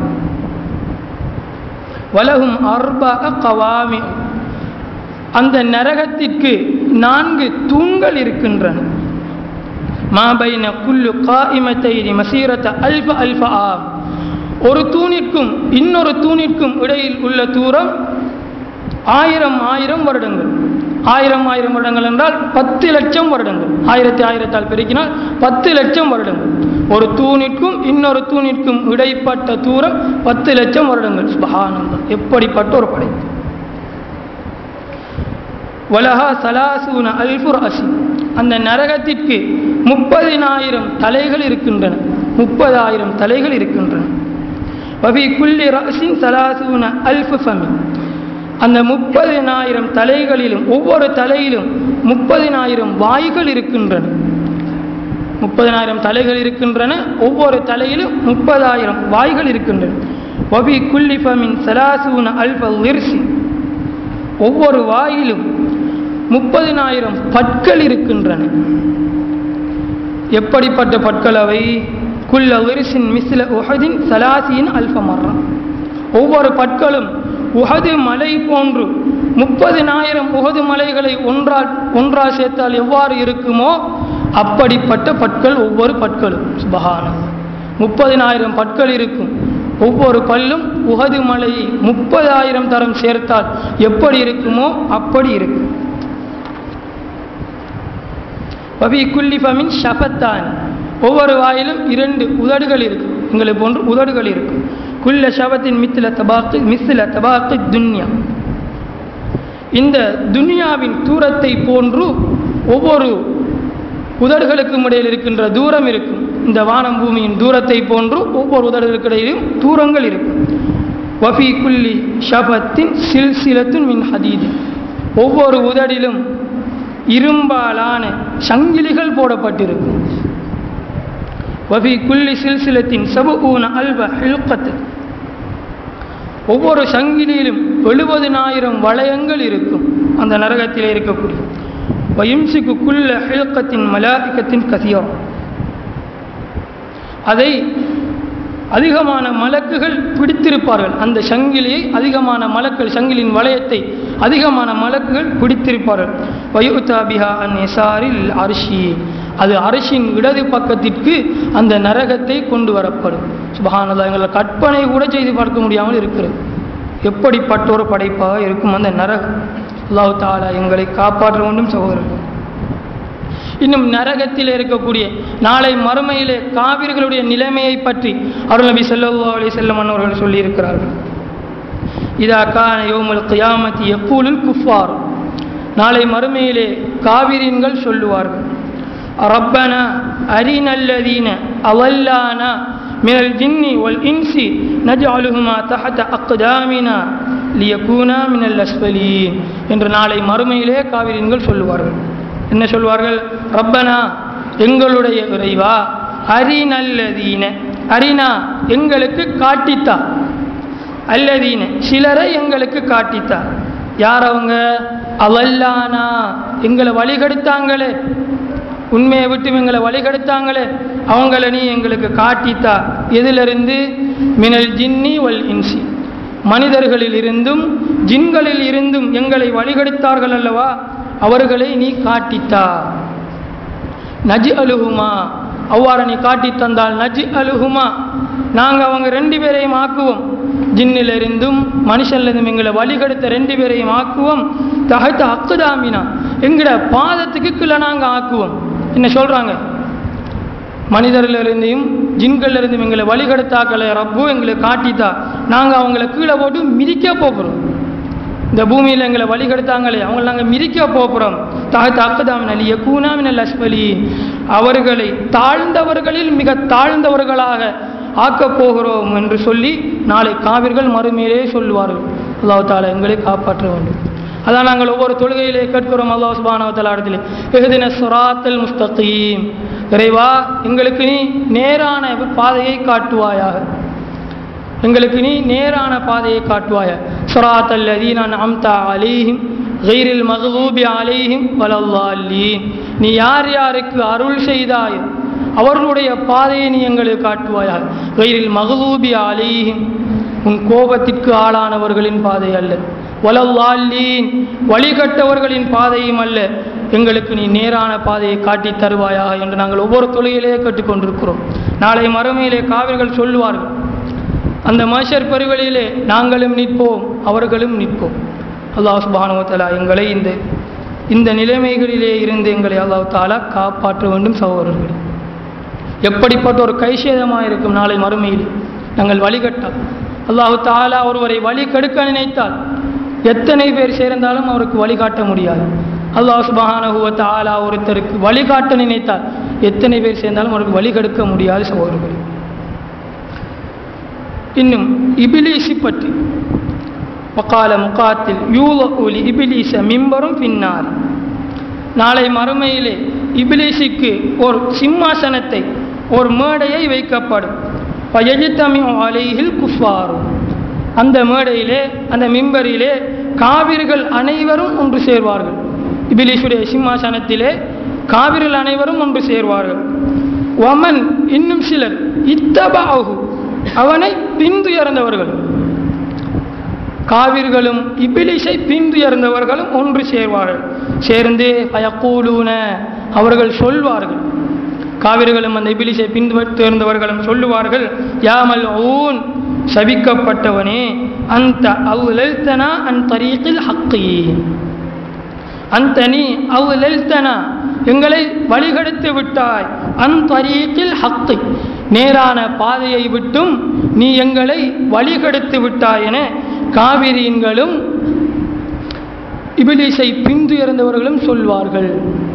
S1: வலகும் அர்பா கவாமி அந்த நரகத்திற்கு நான்கு தூண்கள் இருக்கின்றன மா பைன குல்லு காயிமத்தைனி மசீரத்த அல்ஃப அல்ஃப ஆம் ஒரு தூணிற்கும் இன்னொரு தூணிற்கும் இடையில் உள்ள தூரம் ஆயிரம் ஆயிரம் வருடங்கள் ஆயிரம் ஆயிரம் வருடங்கள் என்றால் பத்து லட்சம் வருடங்கள் ஆயிரத்தி ஆயிரத்தால் பெருக்கினால் பத்து லட்சம் வருடங்கள் ஒரு தூணிற்கும் இன்னொரு தூணிற்கும் இடைப்பட்ட தூரம் பத்து லட்சம் வருடங்கள் சுபஹானந்தம் எப்படிப்பட்ட ஒரு படைப்பு வலஹா சலாசூன அல்புர் அசி அந்த நரகத்திற்கு முப்பதினாயிரம் தலைகள் இருக்கின்றன முப்பதாயிரம் தலைகள் இருக்கின்றன வபி குல்லி ரசின் சலாசூன அல்ஃபு ஃபமி அந்த முப்பதினாயிரம் தலைகளிலும் ஒவ்வொரு தலையிலும் முப்பதினாயிரம் வாய்கள் இருக்கின்றன முப்பதினாயிரம் தலைகள் இருக்கின்றன ஒவ்வொரு தலையிலும் முப்பதாயிரம் வாய்கள் இருக்கின்றன வபி குல்லி ஃபமின் சலாசூன அல்ஃப லிர்சி ஒவ்வொரு வாயிலும் முப்பதினாயிரம் பற்கள் இருக்கின்றன எப்படிப்பட்ட பற்கள் அவை குல்ல விரிசின் மிஸ்ல உஹதின் சலாசியின் அல்பமர்ரா ஒவ்வொரு பற்களும் உஹது மலை போன்று முப்பதினாயிரம் உகது மலைகளை ஒன்றா ஒன்றா சேர்த்தால் எவ்வாறு இருக்குமோ அப்படிப்பட்ட பற்கள் ஒவ்வொரு பற்களும் சுபஹான முப்பதினாயிரம் பற்கள் இருக்கும் ஒவ்வொரு பல்லும் உகது மலையை முப்பதாயிரம் தரம் சேர்த்தால் எப்படி இருக்குமோ அப்படி இருக்கும் வபி குல்லி ஃபமின் ஷபத்தான் ஒவ்வொரு வாயிலும் இரண்டு உதடுகள் இருக்கும் எங்களை போன்று உதடுகள் இருக்கும் குல்ல ஷபத்தின் மித்தில தபாக்கு மிஸ்ல தபாக்கு துன்யா இந்த துன்யாவின் தூரத்தை போன்று ஒவ்வொரு உதடுகளுக்கும் இடையில் இருக்கின்ற தூரம் இருக்கும் இந்த வானம் பூமியின் தூரத்தை போன்று ஒவ்வொரு உதடுகளுக்கு இடையிலும் தூரங்கள் இருக்கும் வஃபி குல்லி ஷபத்தின் சில்சிலத்துன் மின் ஹதீது ஒவ்வொரு உதடிலும் இரும்பாலான சங்கிலிகள் போடப்பட்டிருக்கும் வஃபி குல்லி சில்சிலத்தின் சபூன அல்ப ஹில்கத்து ஒவ்வொரு சங்கிலியிலும் எழுபதினாயிரம் வளையங்கள் இருக்கும் அந்த நரகத்திலே இருக்கக்கூடிய வயிம்சிக்கு குல்ல ஹில்கத்தின் மலாதிக்கத்தின் கசியம் அதை அதிகமான மலக்குகள் பிடித்திருப்பார்கள் அந்த சங்கிலியை அதிகமான மலக்கள் சங்கிலின் வளையத்தை அதிகமான மலக்குகள் பிடித்திருப்பார்கள் வயுதாபிஹா அன் எசாரில் அரிசி அது அரிசியின் இடது பக்கத்திற்கு அந்த நரகத்தை கொண்டு வரப்படும் சுபஹானல்லா எங்களை கற்பனை கூட செய்து பார்க்க முடியாமல் இருக்கிறது எப்படிப்பட்ட ஒரு படைப்பாக இருக்கும் அந்த நரகம் அல்லாஹ் தாலா எங்களை காப்பாற்ற வேண்டும் சகோதரர்கள் இன்னும் நரகத்தில் இருக்கக்கூடிய நாளை மறுமையிலே காவிர்களுடைய நிலைமையை பற்றி அருள் நபி ஸல்லல்லாஹு அலைஹி வஸல்லம் அவர்கள் சொல்லியிருக்கிறார்கள் இதா கான யோமுல் கியாமத்தி எப்பூலுல் குஃபார் நாளை மறுமையிலே காவிரின்கள் சொல்லுவார்கள் ரப்பனா அரினல்லதீன அவல்லானா மினல் ஜின்னி வல் இன்சி நஜ்அலுஹுமா தஹத அக்தாமினா லியகூனா மினல் அஸ்ஃபலீன் என்று நாளை மறுமையிலே காவிரின்கள் சொல்லுவார்கள் என்ன சொல்வார்கள் ரப்பனா எங்களுடைய இறைவா அரிநல்லதீன அரினா எங்களுக்கு காட்டித்தா அல்லதீன சிலரை எங்களுக்கு காட்டித்தா யார் அவங்க அவல்லானா எங்களை வழிகெடுத்தாங்களே உண்மையை விட்டு எங்களை வழிகெடுத்தாங்களே அவங்கள நீ எங்களுக்கு காட்டித்தா எதிலிருந்து மினல் ஜின்னி வல் இன்சி மனிதர்களில் இருந்தும் ஜின்களில் இருந்தும் எங்களை வழிகெடுத்தார்கள் அல்லவா அவர்களை நீ காட்டித்தா நஜ் அலுகுமா அவ்வாறு நீ காட்டி தந்தால் நஜ் அலுகுமா நாங்கள் அவங்க ரெண்டு பேரையும் ஆக்குவோம் ஜின்னிலிருந்தும் மனுஷன்லேருந்தும் எங்களை வழிகெடுத்த ரெண்டு பேரையும் ஆக்குவோம் தகத்த அக்குதாமினா எங்கட பாதத்துக்கு கீழே நாங்கள் ஆக்குவோம் என்ன சொல்கிறாங்க மனிதர்களிருந்தையும் ஜின்கள்லேருந்தும் எங்களை வழிகெடுத்தாக்களை ரப்பு எங்களை காட்டித்தா நாங்கள் அவங்கள கீழே போட்டு மிதிக்க போகிறோம் இந்த பூமியில் எங்களை வழிகெடுத்தாங்களே அவங்கள நாங்கள் மிதிக்க போகிறோம் தாய் தாக்குதாமின் அலிய கூனாமின் அஸ்பலி அவர்களை தாழ்ந்தவர்களில் மிக தாழ்ந்தவர்களாக ஆக்கப் போகிறோம் என்று சொல்லி நாளை காவிர்கள் மறுமையிலே சொல்லுவார்கள் அல்லாஹ் தாலா எங்களை காப்பாற்ற வேண்டும் அதான் நாங்கள் ஒவ்வொரு தொழுகையிலே கேட்கிறோம் அல்லாஹ் சுபானவத்தலா இடத்திலே எஹ்தின சுராத்தல் முஸ்தகீம் இறைவா எங்களுக்கு நீ நேரான பாதையை காட்டுவாயாக எங்களுக்கு நீ நேரான பாதையை காட்டுவாய சுராத் அல்லதீன அம்தா அலைஹிம் கைரில் மகதூபி அலைஹிம் வலல்லாலீன் நீ யார் யாருக்கு அருள் செய்தாய் அவர்களுடைய பாதையை நீ எங்களுக்கு காட்டுவாயா கைரில் மகதூபி அலைஹிம் உன் கோபத்திற்கு ஆளானவர்களின் பாதை அல்ல வலல்லாலீன் வழிகட்டவர்களின் பாதையும் அல்ல எங்களுக்கு நீ நேரான பாதையை காட்டி தருவாயாக என்று நாங்கள் ஒவ்வொரு தொழுகையிலேயே கேட்டுக்கொண்டிருக்கிறோம் நாளை மறுமையிலே காவிர்கள் சொல்லுவார்கள் அந்த மஷர் பெருவெளியிலே நாங்களும் நிற்போம் அவர்களும் நிற்போம் அல்லாஹ் சுபானுவ தஆலா எங்களை இந்த இந்த நிலைமைகளிலே இருந்து எங்களை அல்லாஹ் தாலா காப்பாற்ற வேண்டும் சகோதரர்கள் எப்படிப்பட்ட ஒரு கைசேதமாக இருக்கும் நாளை மறுமையில் நாங்கள் வழிகட்டால் அல்லாஹு தாலா ஒருவரை வழி கெடுக்க நினைத்தால் எத்தனை பேர் சேர்ந்தாலும் அவருக்கு வழிகாட்ட முடியாது அல்லாஹ் சுபஹானஹுவ தாலா ஒருத்தருக்கு வழிகாட்ட நினைத்தால் எத்தனை பேர் சேர்ந்தாலும் அவருக்கு வழி கெடுக்க முடியாது சகோதரர்கள் இன்னும் இபிலிசி பற்றி வக்கால முகாத்தில் யூல ஒலி இபிலிச மிம்பரும் பின்னார் நாளை மறுமையிலே இபிலிசிக்கு ஒரு சிம்மாசனத்தை ஒரு மேடையை வைக்கப்படும் பயஜித்தமி அலையில் குஃபாரும் அந்த மேடையிலே அந்த மிம்பரிலே காவிர்கள் அனைவரும் ஒன்று சேர்வார்கள் இபிலிசுடைய சிம்மாசனத்திலே காவிர்கள் அனைவரும் ஒன்று சேர்வார்கள் ஒமன் இன்னும் சிலர் இத்தபாகு அவனை பின்துயர்ந்தவர்கள் காவிர்களும் இபிலிசை பின்துயர்ந்தவர்களும் ஒன்று சேர்வார்கள் சேர்ந்து பயக்கூலூன அவர்கள் சொல்வார்கள் காவிர்களும் அந்த இபிலிசை பின்துயர்ந்தவர்களும் சொல்லுவார்கள் யாமல் ஊன் சபிக்கப்பட்டவனே அந்த அவுலல்தனா அன் தரீக்கில் ஹக்கி அந்தனி அவுலல்தனா எங்களை வழிகெடுத்து விட்டாய் அன் தரீக்கில் ஹக்கி நேரான பாதையை விட்டும் நீ எங்களை வழிகெடுத்து விட்டாய் என காவிரியன்களும் இபிலிசை பின்துயர்ந்தவர்களும் சொல்வார்கள்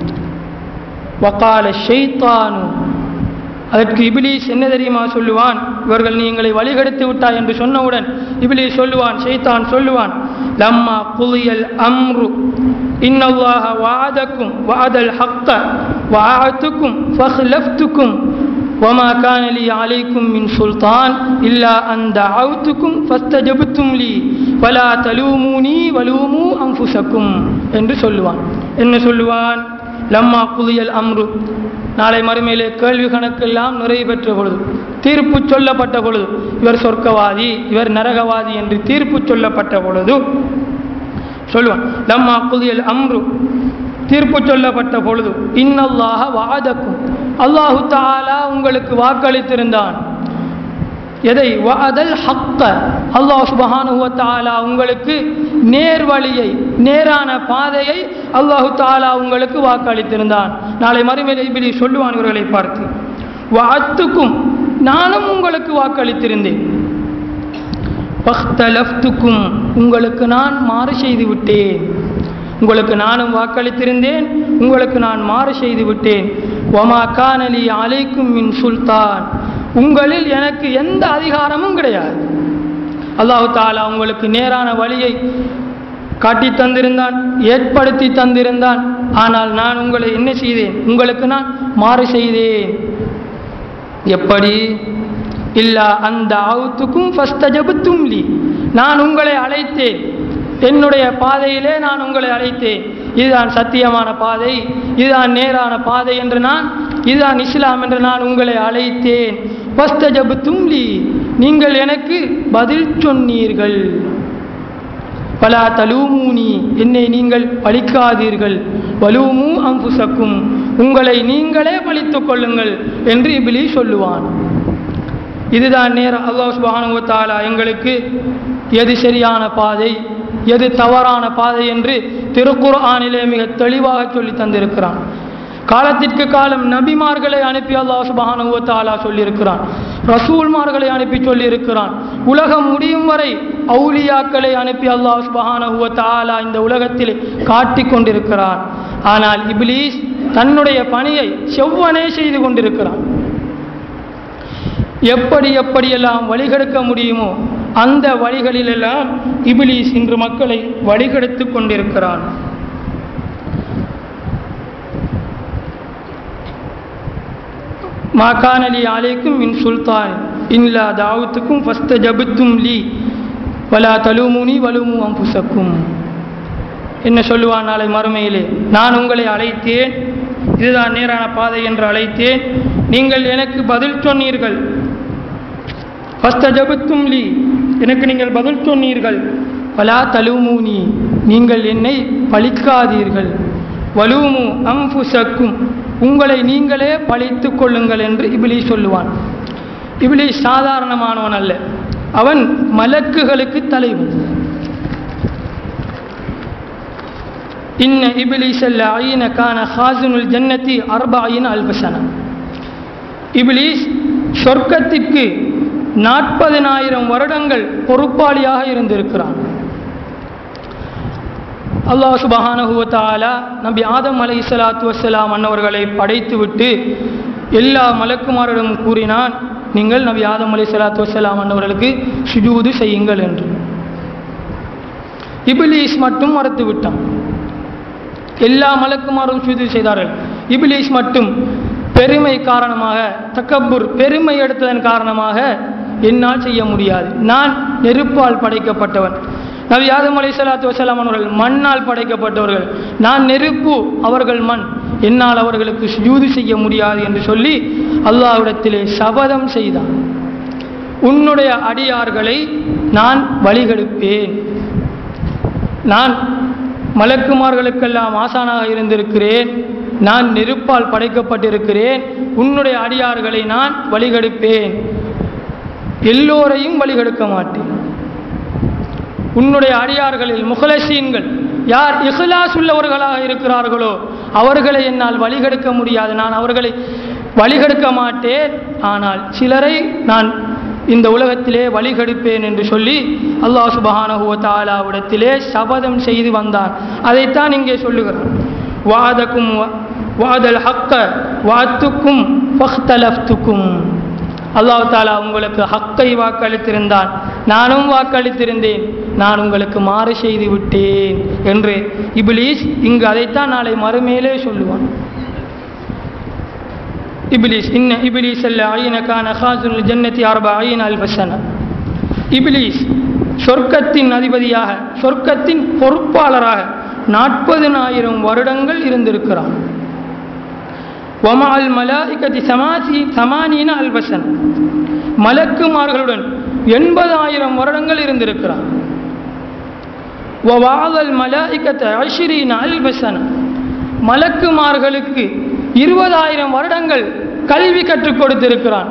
S1: வக்கால ஷெய்தானு அதற்கு இபிலிஸ் என்ன தெரியுமா சொல்லுவான் இவர்கள் நீங்களை வழிகெடுத்து விட்டாய் என்று சொன்னவுடன் இபிலிஸ் சொல்லுவான் ஷைத்தான் சொல்லுவான் லம்மா குலியல் அம்ரு இன்னல்லாஹ வாதக்கும் வாதல் ஹக்க வாத்துக்கும் ஃபஹ்லஃப்துக்கும் وما كان لي عليكم من سلطان إلا أن دعوتكم فاستجبتم لي ولا تلوموني ولوموا أنفسكم என்று சொல்லுவான் என்ன சொல்லுவான் லம்மா குதியல் அம்ரு நாளை மறுமையிலே கேள்வி கணக்கெல்லாம் நிறைவு பெற்ற பொழுது தீர்ப்பு சொல்லப்பட்ட பொழுது இவர் சொர்க்கவாதி இவர் நரகவாதி என்று தீர்ப்பு சொல்லப்பட்ட பொழுது சொல்லுவான் லம்மா குதியல் அம்ரு தீர்ப்பு சொல்லப்பட்ட பொழுது இன்னல்லாக வாதக்கும் அல்லாஹு தாலா உங்களுக்கு வாக்களித்திருந்தான் எதை வஅதல் ஹக்க அல்லாஹ் சுபஹானுஹு தாலா உங்களுக்கு நேர்வழியை நேரான பாதையை அல்லாஹு தாலா உங்களுக்கு வாக்களித்திருந்தான் நாளை மறுமையில இப்படி சொல்லுவான் இவர்களை பார்த்து வஅத்துக்கும் நானும் உங்களுக்கு வாக்களித்திருந்தேன் பக்தலஃப்துக்கும் உங்களுக்கு நான் மாறு செய்து விட்டேன் உங்களுக்கு நானும் வாக்களித்திருந்தேன் உங்களுக்கு நான் மாறு செய்து விட்டேன் ஒமா கானலி அலைக்கும் மின் சுல்தான் உங்களில் எனக்கு எந்த அதிகாரமும் கிடையாது அல்லாஹு தாலா உங்களுக்கு நேரான வழியை காட்டி தந்திருந்தான் ஏற்படுத்தி தந்திருந்தான் ஆனால் நான் உங்களை என்ன செய்தேன் உங்களுக்கு நான் மாறு செய்தேன் எப்படி இல்லா அந்த ஆவுத்துக்கும் ஃபஸ்தஜபுத்தும் லி நான் உங்களை அழைத்தேன் என்னுடைய பாதையிலே நான் உங்களை அழைத்தேன் இதுதான் சத்தியமான பாதை இதுதான் நேரான பாதை என்று நான் இதுதான் இஸ்லாம் என்று நான் உங்களை அழைத்தேன் ஃபஸ்தஜபுத்தும் லி நீங்கள் எனக்கு பதில் சொன்னீர்கள் பலா தலூமூனி என்னை நீங்கள் பழிக்காதீர்கள் வலூமு அம்புசக்கும் உங்களை நீங்களே பழித்துக் கொள்ளுங்கள் என்று இபிலி சொல்லுவான் இதுதான் நேர அல்லாஹ் சுபானுவ தாலா எங்களுக்கு எது சரியான பாதை எது தவறான பாதை என்று திருக்குர் ஆனிலே மிக தெளிவாக சொல்லி தந்திருக்கிறான் காலத்திற்கு காலம் நபிமார்களை அனுப்பி அல்லாஹ் சுபஹானுவ தாலா சொல்லியிருக்கிறான் ரசூல்மார்களை அனுப்பி சொல்லியிருக்கிறான் உலகம் முடியும் வரை அவுலியாக்களை அனுப்பி அல்லாஹ் சுபஹானுவ தாலா இந்த உலகத்தில் காட்டிக் கொண்டிருக்கிறான் ஆனால் இப்லீஸ் தன்னுடைய பணியை செவ்வனே செய்து கொண்டிருக்கிறான் எப்படி எப்படியெல்லாம் வழிகெடுக்க முடியுமோ அந்த வழிகளிலெல்லாம் இபிலிஸ் இன்று மக்களை வழிகெடுத்து கொண்டிருக்கிறான் மாகானலி அலைக்கும் மின் சுல்தான் இன்லா தாவத்துக்கும் ஃபஸ்த ஜபுத்தும் லீ வலா தலுமுனி வலுமு அம்புசக்கும் என்ன சொல்லுவான் நாளை மறுமையிலே நான் உங்களை அழைத்தேன் இதுதான் நேரான பாதை என்று அழைத்தேன் நீங்கள் எனக்கு பதில் சொன்னீர்கள் ஃபஸ்த ஜபுத்தும் லீ எனக்கு நீங்கள் பதில் சொன்னீர்கள் பலா தலுமூனி நீங்கள் என்னை பழிக்காதீர்கள் வலூமு அம்புசக்கும் உங்களை நீங்களே பழித்து கொள்ளுங்கள் என்று இபிலீஸ் சொல்லுவான் இபிலீஸ் சாதாரணமானவன் அல்ல அவன் மலக்குகளுக்கு தலைவன் இன்ன இபிலீஸ் அல்ல ஐன கான ஹாசுனுல் ஜன்னதி அர்பாயின் அல்பசன இபிலீஸ் சொர்க்கத்திற்கு நாற்பதினாயிரம் வருடங்கள் பொறுப்பாளியாக இருந்திருக்கிறான் அல்லாஹ் சுபஹானஹுவத்தாலா நபி ஆதம் அலை சலாத்து வசலாம் அன்னவர்களை படைத்துவிட்டு எல்லா மலக்குமாரிடம் கூறினான் நீங்கள் நபி ஆதம் அலை சலாத்து வசலாம் அன்னவர்களுக்கு சுஜூது செய்யுங்கள் என்று இபிலீஸ் மட்டும் மறுத்து விட்டான் எல்லா மலக்குமாரும் சுஜூது செய்தார்கள் இபிலீஸ் மட்டும் பெருமை காரணமாக தக்கப்புர் பெருமை எடுத்ததன் காரணமாக என்னால் செய்ய முடியாது நான் நெருப்பால் படைக்கப்பட்டவன் நபி ஆதம் அலை சலாத்து வசலாம் அவர்கள் மண்ணால் படைக்கப்பட்டவர்கள் நான் நெருப்பு அவர்கள் மண் என்னால் அவர்களுக்கு சுஜூது செய்ய முடியாது என்று சொல்லி அல்லாஹ்விடத்திலே சபதம் செய்தான் உன்னுடைய அடியார்களை நான் வழிகெடுப்பேன் நான் மலக்குமார்களுக்கெல்லாம் ஆசானாக இருந்திருக்கிறேன் நான் நெருப்பால் படைக்கப்பட்டிருக்கிறேன் உன்னுடைய அடியார்களை நான் வழிகெடுப்பேன் எல்லோரையும் வழிகெடுக்க மாட்டேன் உன்னுடைய அடியார்களில் முகலசீன்கள் யார் இஹ்லாஸ் உள்ளவர்களாக இருக்கிறார்களோ அவர்களை என்னால் வழிகெடுக்க முடியாது நான் அவர்களை வழிகெடுக்க மாட்டேன் ஆனால் சிலரை நான் இந்த உலகத்திலே வழிகெடுப்பேன் என்று சொல்லி அல்லாஹ் சுபஹானஹுவ தாலாவிடத்திலே சபதம் செய்து வந்தான் அதைத்தான் இங்கே சொல்லுகிறான் வாதக்கும் வாதல் ஹக்க வாத்துக்கும் ஃபஹ்தலஃப்துக்கும் அல்லாஹ் தாலா உங்களுக்கு ஹக்கை வாக்களித்திருந்தான் நானும் வாக்களித்திருந்தேன் நான் உங்களுக்கு மாறு செய்து விட்டேன் என்று இபிலீஸ் இங்கு அதைத்தான் நாளை மறுமேலே சொல்லுவான் இபிலிஸ் இன்ன இபிலிஸ் அல்ல ஐன கான ஹாசுல் ஜன்னதி அர்ப ஐன் அல்பசன இபிலிஸ் சொர்க்கத்தின் அதிபதியாக சொர்க்கத்தின் பொறுப்பாளராக நாற்பதினாயிரம் வருடங்கள் இருந்திருக்கிறான் ஒமால் மலாய்கதி சமாசி சமானின அல்பசன் மலக்குமார்களுடன் எண்பதாயிரம் வருடங்கள் இருந்திருக்கிறான் ஒவாதல் மலாய்கத்தை அஷிரீன அல்பசன மலக்குமார்களுக்கு இருபதாயிரம் வருடங்கள் கல்வி கற்றுக் கொடுத்திருக்கிறான்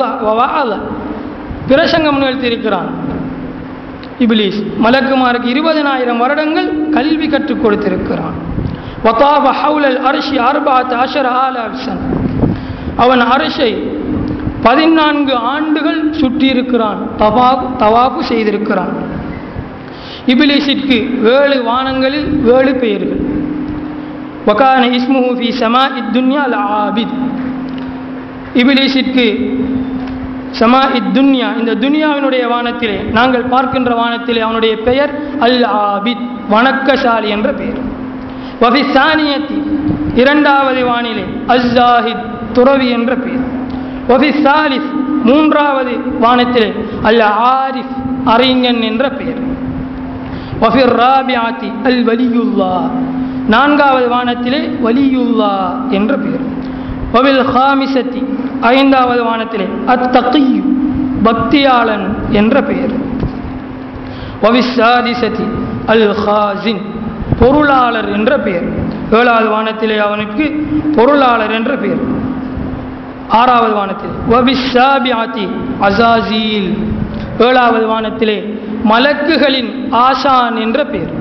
S1: பிரசங்கம் நிகழ்த்தியிருக்கிறான் இபிலிஸ் மலக்குமாருக்கு இருபதனாயிரம் வருடங்கள் கல்வி கற்றுக் கொடுத்திருக்கிறான் வதாப ஹவுலல் அரிசி அர்பாத் அஷர ஆலசன் அவன் அரிசை பதினான்கு ஆண்டுகள் சுற்றியிருக்கிறான் தவாப் தவாப்பு செய்திருக்கிறான் இபிலிஸிற்கு ஏழு வானங்களில் ஏழு பெயர்கள் வகான இஸ்முஹு ஃபி சமா இத்துன்யா அல் ஆபித் இபிலிஸிற்கு சமா இத்துன்யா இந்த துன்யாவினுடைய வானத்திலே நாங்கள் பார்க்கின்ற வானத்திலே அவனுடைய பெயர் அல் ஆபித் வணக்கசாலி என்ற பெயர் வஃபி சானியத்தி இரண்டாவது வானிலே அஸ்ஸாஹித் துறவி என்ற பெயர் வஃபி சாலிஸ் மூன்றாவது வானத்திலே அல் ஆரிஃப் அறிஞன் என்ற பெயர் வஃபி ராபியாத்தி அல் வலியுல்லா நான்காவது வானத்திலே வலியுல்லா என்ற பெயர் வவில் ஹாமிசத்தி ஐந்தாவது வானத்திலே அத்தகையு பக்தியாளன் என்ற பெயர் வவிசாதிசதி அல் ஹாசின் பொருளாளர் என்ற பெயர் ஏழாவது வானத்திலே அவனுக்கு பொருளாளர் என்ற பெயர் ஆறாவது வானத்தில் வபிஷாபியாத்தி அசாசீல் ஏழாவது வானத்திலே மலக்குகளின் ஆசான் என்ற பெயர்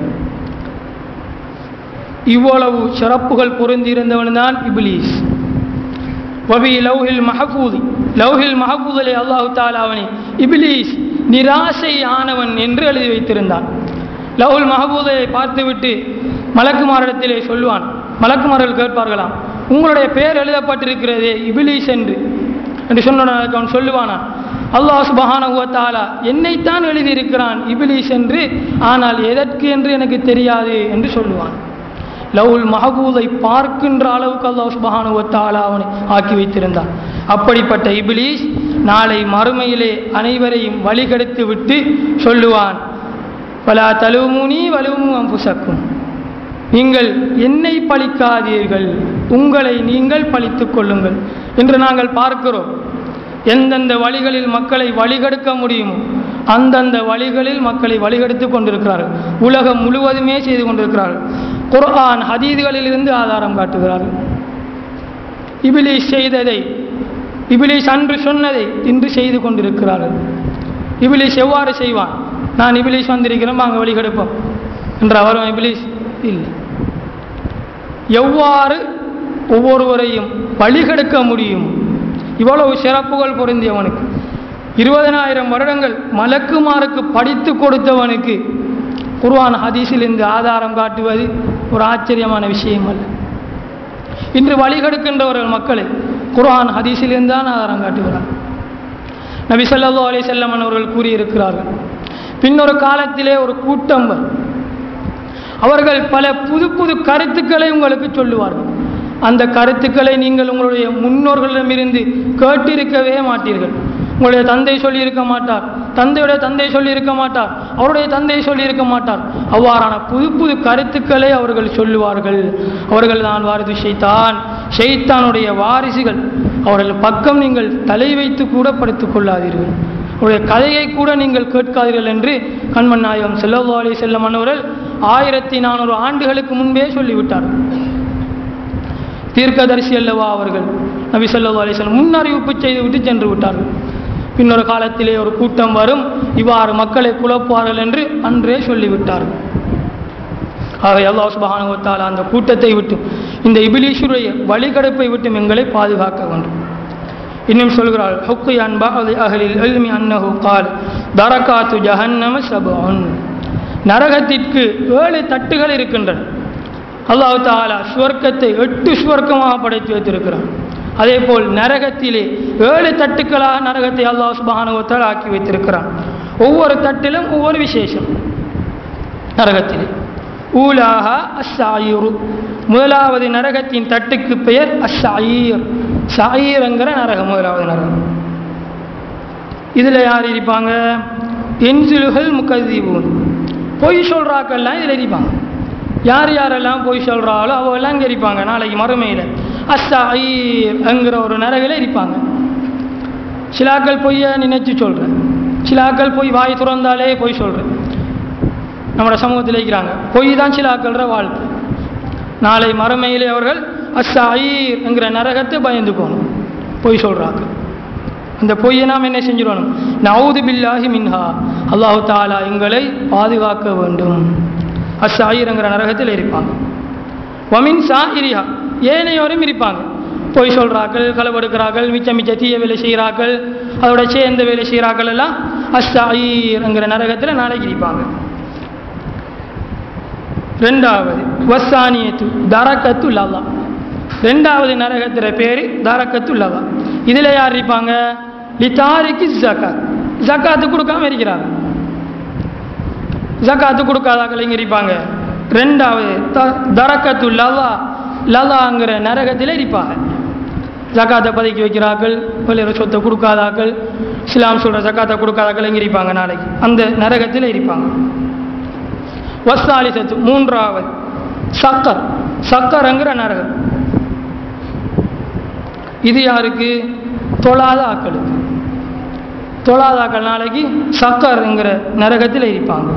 S1: இவ்வளவு சிறப்புகள் பொருந்திருந்தவன் தான் இபிலீஸ் வபி லவ்ஹில் மஹபூதி லவ்ஹில் மஹபூதிலே அல்லாஹு தாலா அவனை இபிலீஸ் நிராசை ஆனவன் என்று எழுதி வைத்திருந்தான் லவ்ஹுல் மஹபூதை பார்த்துவிட்டு மலக்குமாரிடத்திலே சொல்லுவான் மலக்குமார்கள் கேட்பார்களாம் உங்களுடைய பெயர் எழுதப்பட்டிருக்கிறதே இபிலீஸ் என்று என்று சொன்ன அவன் சொல்லுவானா அல்லாஹ் சுபஹானகுவத்தாலா என்னைத்தான் எழுதியிருக்கிறான் இபிலீஸ் என்று ஆனால் எதற்கு என்று எனக்கு தெரியாது என்று சொல்லுவான் லவுல் மஹபூதை பார்க்கின்ற அளவுக்கு அல்லாஹ் சுபஹானுவத்தாலா அவனை ஆக்கி வைத்திருந்தான் அப்படிப்பட்ட இபிலீஸ் நாளை மறுமையிலே அனைவரையும் வழிகெடுத்து விட்டு சொல்லுவான் பலா தலுமுனி வலுவும் அம்புசக்கும் நீங்கள் என்னை பழிக்காதீர்கள் உங்களை நீங்கள் பழித்துக் கொள்ளுங்கள் என்று நாங்கள் பார்க்கிறோம் எந்தெந்த வழிகளில் மக்களை வழிகெடுக்க முடியுமோ அந்தந்த வழிகளில் மக்களை வழிகெடுத்து கொண்டிருக்கிறார்கள் உலகம் முழுவதுமே செய்து கொண்டிருக்கிறார்கள் குர்ஆன் ஹதீதுகளிலிருந்து ஆதாரம் காட்டுகிறார்கள் இபிலிஸ் செய்ததை இபிலிஸ் அன்று சொன்னதை இன்று செய்து கொண்டிருக்கிறார்கள் இபிலிஸ் எவ்வாறு செய்வான் நான் இபிலிஸ் வந்திருக்கிறேன் வாங்க வழி கெடுப்போம் என்று அவரும் இபிலிஸ் இல்லை எவ்வாறு ஒவ்வொருவரையும் வழிகெடுக்க முடியும் இவ்வளவு சிறப்புகள் பொருந்தியவனுக்கு இருபதனாயிரம் வருடங்கள் மலக்குமாருக்கு படித்து கொடுத்தவனுக்கு குர்ஆன் ஹதீஸில் இருந்து ஆதாரம் காட்டுவது ஒரு ஆச்சரியமான விஷயம் அல்ல இன்று வழிகெடுக்கின்றவர்கள் மக்களை குர்ஆன் ஹதீஸிலிருந்து தான் ஆதாரம் காட்டுகிறார் நபி ஸல்லல்லாஹு அலைஹி வஸல்லம் அவர்கள் கூறியிருக்கிறார்கள் பின்னொரு காலத்திலே ஒரு கூட்டம் வரும் அவர்கள் பல புது புது கருத்துக்களை உங்களுக்கு சொல்லுவார்கள் அந்த கருத்துக்களை நீங்கள் உங்களுடைய முன்னோர்களிடமிருந்து கேட்டிருக்கவே மாட்டீர்கள் உங்களுடைய தந்தை சொல்லியிருக்க மாட்டார் தந்தையுடைய தந்தை சொல்லியிருக்க மாட்டார் அவருடைய தந்தை சொல்லியிருக்க மாட்டார் அவ்வாறான புது புது கருத்துக்களை அவர்கள் சொல்லுவார்கள் அவர்கள் தான் வாரிசு ஷைத்தான் ஷைத்தானுடைய வாரிசுகள் அவர்கள் பக்கம் நீங்கள் தலை வைத்து கூட படுத்துக் கொள்ளாதீர்கள் அவருடைய கதையை கூட நீங்கள் கேட்காதீர்கள் என்று கண்மன் நாயகம் செல்லவா அலி செல்லம் அவர்கள் ஆயிரத்தி நானூறு ஆண்டுகளுக்கு முன்பே சொல்லிவிட்டார் தீர்க்கதரிசி அல்லவா அவர்கள் நபி ஸல்லல்லாஹு அலைஹி வஸல்லம் முன்னறிவிப்பு செய்து விட்டு சென்று விட்டார்கள் பின்னொரு காலத்திலே ஒரு கூட்டம் வரும் இவ்வாறு மக்களை குழப்புவார்கள் என்று அன்றே சொல்லிவிட்டார்கள் ஆக அல்லாஹ் சுப்ஹானஹு வ தஆலா அந்த கூட்டத்தை விட்டு இந்த இபிலீஷுடைய வழிகடப்பை விட்டு எங்களை பாதுகாக்க வேண்டும் இன்னும் சொல்கிறாள் ஹுக்கு அன்பா அது அகலில் எல்மி அன்னஹு கால் தரகாத்து ஜஹன்னம சபுன் நரகத்திற்கு ஏழு தட்டுகள் இருக்கின்றன அல்லாஹ் தாலா சுவர்க்கத்தை எட்டு சுவர்க்கமாக படைத்து வைத்திருக்கிறான் அதே போல் நரகத்திலே ஏழு தட்டுக்களாக நரகத்தை அல்லாஹ் சுபானுவத்தால் ஆக்கி வைத்திருக்கிறான் ஒவ்வொரு தட்டிலும் ஒவ்வொரு விசேஷம் நரகத்திலே ஊலாக அஸ்ஸாயிரு முதலாவது நரகத்தின் தட்டுக்கு பெயர் அஸ்ஸாயிர் சாயிரங்கிற நரகம் முதலாவது நரகம் இதில் யார் இருப்பாங்க என்சிலுகள் முக்கதீபூன் பொய் சொல்கிறாக்கெல்லாம் இதில் இருப்பாங்க யார் யாரெல்லாம் பொய் சொல்கிறாளோ அவெல்லாம் இங்கே இருப்பாங்க நாளைக்கு மறுமையில் அஸ்ஸாயிர் என்கிற ஒரு நரகில் இருப்பாங்க சிலாக்கள் பொய்யை நினைச்சு சொல்கிறேன் சிலாக்கள் பொய் வாய் துறந்தாலே பொய் சொல்கிறேன் நம்மளோட சமூகத்தில் இருக்கிறாங்க பொய் தான் சிலாக்கள்ற வாழ்க்கை நாளை மறுமையிலே அவர்கள் அஸ்ஸாயிர் என்கிற நரகத்தை பயந்து போகணும் பொய் சொல்கிறாங்க அந்த பொய்யை நாம் என்ன செஞ்சிடணும் நவுது பில்லாஹி மின்ஹா அல்லாஹு தாலா எங்களை பாதுகாக்க வேண்டும் அஸ்ஸாயிர்ங்கிற நரகத்தில் இருப்பாங்க வமின் சா இரியா ஏனையோரும் இருப்பாங்க பொய் சொல்கிறார்கள் களவெடுக்கிறார்கள் மிச்ச மிச்ச தீய வேலை செய்கிறார்கள் அதோட சேர்ந்த வேலை செய்கிறார்கள் எல்லாம் அஸ்ஸாயிர்ங்கிற நரகத்தில் நாளைக்கு இருப்பாங்க ரெண்டாவது வசானியத்து தரக்கத்து லல்லா ரெண்டாவது நரகத்தில் பேர் தரக்கத்து லல்லா இதில் யார் இருப்பாங்க லித்தாரிக்கு ஜக்காத் ஜக்காத்து கொடுக்காம இருக்கிறாங்க ஜக்காத்து கொடுக்காதாக்கள் இங்கே இருப்பாங்க ரெண்டாவது த தரக்கத்து லல்லா லல்லாங்கிற நரகத்தில் இருப்பாங்க ஜக்காத்தை பதுக்கி வைக்கிறார்கள் வெளியிற சொத்தை கொடுக்காதாக்கள் இஸ்லாம் சொல்கிற ஜக்காத்தை கொடுக்காதாக்கள் இங்கே இருப்பாங்க நாளைக்கு அந்த நரகத்தில் இருப்பாங்க வஸ்தாலிசத்து மூன்றாவது சக்கர் சக்கரங்கிற நரகம் இது யாருக்கு தொழாத ஆக்களுக்கு தொழாத ஆக்கள் நாளைக்கு சக்கர்ங்கிற நரகத்தில் இருப்பாங்க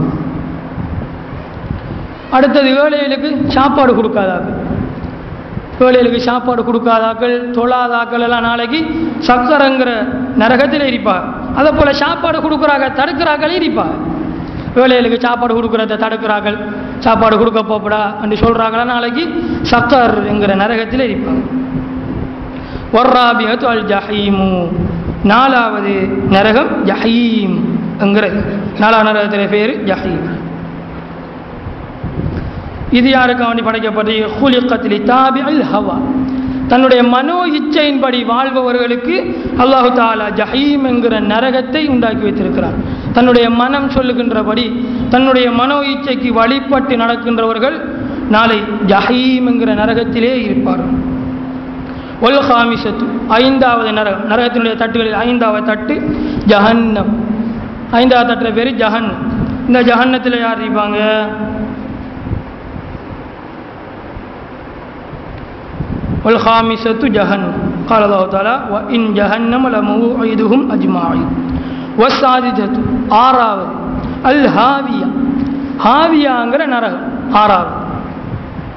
S1: அடுத்தது ஏழைகளுக்கு சாப்பாடு கொடுக்காதாக்கள் ஏழைகளுக்கு சாப்பாடு கொடுக்காதாக்கள் தொழாதாக்கள் எல்லாம் நாளைக்கு சக்கரங்கிற நரகத்தில் இருப்பாங்க அதே போல் சாப்பாடு கொடுக்குறாங்க தடுக்கிறாக்களே இருப்பாங்க ஏழைகளுக்கு சாப்பாடு கொடுக்குறத தடுக்கிறார்கள் சாப்பாடு கொடுக்க போப்படா என்று சொல்கிறாங்களா நாளைக்கு சக்கர் என்கிற நரகத்தில் இருப்பாங்க ஒர்ராபியத்து அல் ஜஹீமு நாலாவது நரகம் ஜஹீம் என்கிறது நாலாம் நரகத்தில் பேர் ஜஹீம் இது யாருக்கு வேண்டி படைக்கப்பட்டு ஹுலிகத்திலி தாபி அல் ஹவா தன்னுடைய மனோ இச்சையின்படி வாழ்பவர்களுக்கு அல்லாஹு தாலா ஜஹீம் என்கிற நரகத்தை உண்டாக்கி வைத்திருக்கிறார் தன்னுடைய மனம் சொல்லுகின்றபடி தன்னுடைய மனோ இச்சைக்கு வழிபட்டு நடக்கின்றவர்கள் நாளை ஜஹீம் என்கிற நரகத்திலே இருப்பார்கள் ஒல் ஹாமிசத்து ஐந்தாவது நரகம் நரகத்தினுடைய தட்டுகளில் ஐந்தாவது தட்டு ஜஹன்னம் ஐந்தாவது தட்டுற பேர் ஜஹன்னம் இந்த ஜஹன்னத்தில் யார் இருப்பாங்க والخامسة جهنم قال الله تعالى وإن جهنم لموعدهم أجمعين والسادسة ஆறாவது அல் ஹாவியா ஹாவியாங்கிற நரகம் ஆறாவது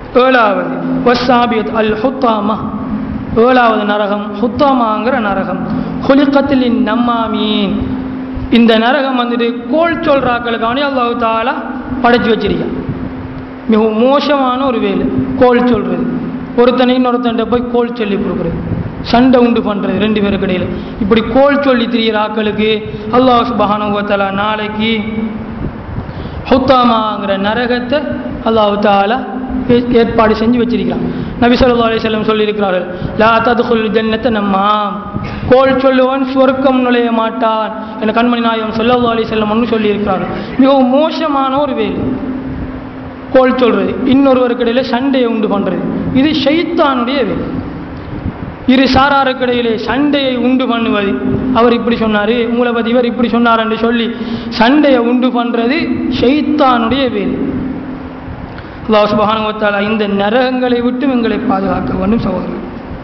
S1: ஏழாவது வசாபியத் அல் ஹுத்தாமா ஏழாவது நரகம் ஹுத்தாமாங்கிற நரகம் ஹுலிகத்திலின் நம்மாமீன் இந்த நரகம் வந்துட்டு கோல் சொல்றாக்களுக்கான அல்லாஹு தாலா படைச்சு வச்சிருக்கான் மிகவும் மோசமான ஒரு வேலை கோல் சொல்றது ஒருத்தனை இன்னொருத்தன்ட்ட போய் கோல் சொல்லி கொடுக்குறது சண்டை உண்டு பண்ணுறது ரெண்டு பேருக்கு இடையில இப்படி கோல் சொல்லி திரியிற ஆக்களுக்கு அல்லாஹ் சுபஹானுவத்தலா நாளைக்கு ஹுத்தாமாங்கிற நரகத்தை அல்லாஹு தாலா ஏ- ஏற்பாடு செஞ்சு வச்சிருக்கிறான் நபி ஸல்லல்லாஹு அலைஹி வஸல்லம் சொல்லியிருக்கிறார்கள் லா ததுகுல் ஜன்னத்தை நம்மா கோல் சொல்லுவன் சுவர்க்கம் நுழைய மாட்டான் என கண்மணி நாயகம் ஸல்லல்லாஹு அலைஹி வஸல்லம் சொல்லியிருக்கிறார்கள் மிகவும் மோசமான ஒரு வேலை கோல் சொல்றது இன்னொருவருக்கு இடையில சண்டையை உண்டு பண்றது இது ஷைத்தானுடைய வேலை இரு சாராருக்கு இடையிலே சண்டையை உண்டு பண்ணுவது அவர் இப்படி சொன்னாரு உங்களை பத்தி இவர் இப்படி சொன்னார் என்று சொல்லி சண்டையை உண்டு பண்றது ஷைத்தானுடைய வேலை அல்லாஹ் சுப்ஹானஹு வ தஆலா இந்த நரகங்களை விட்டு எங்களை பாதுகாக்க வேண்டும் சகோதரர்கள்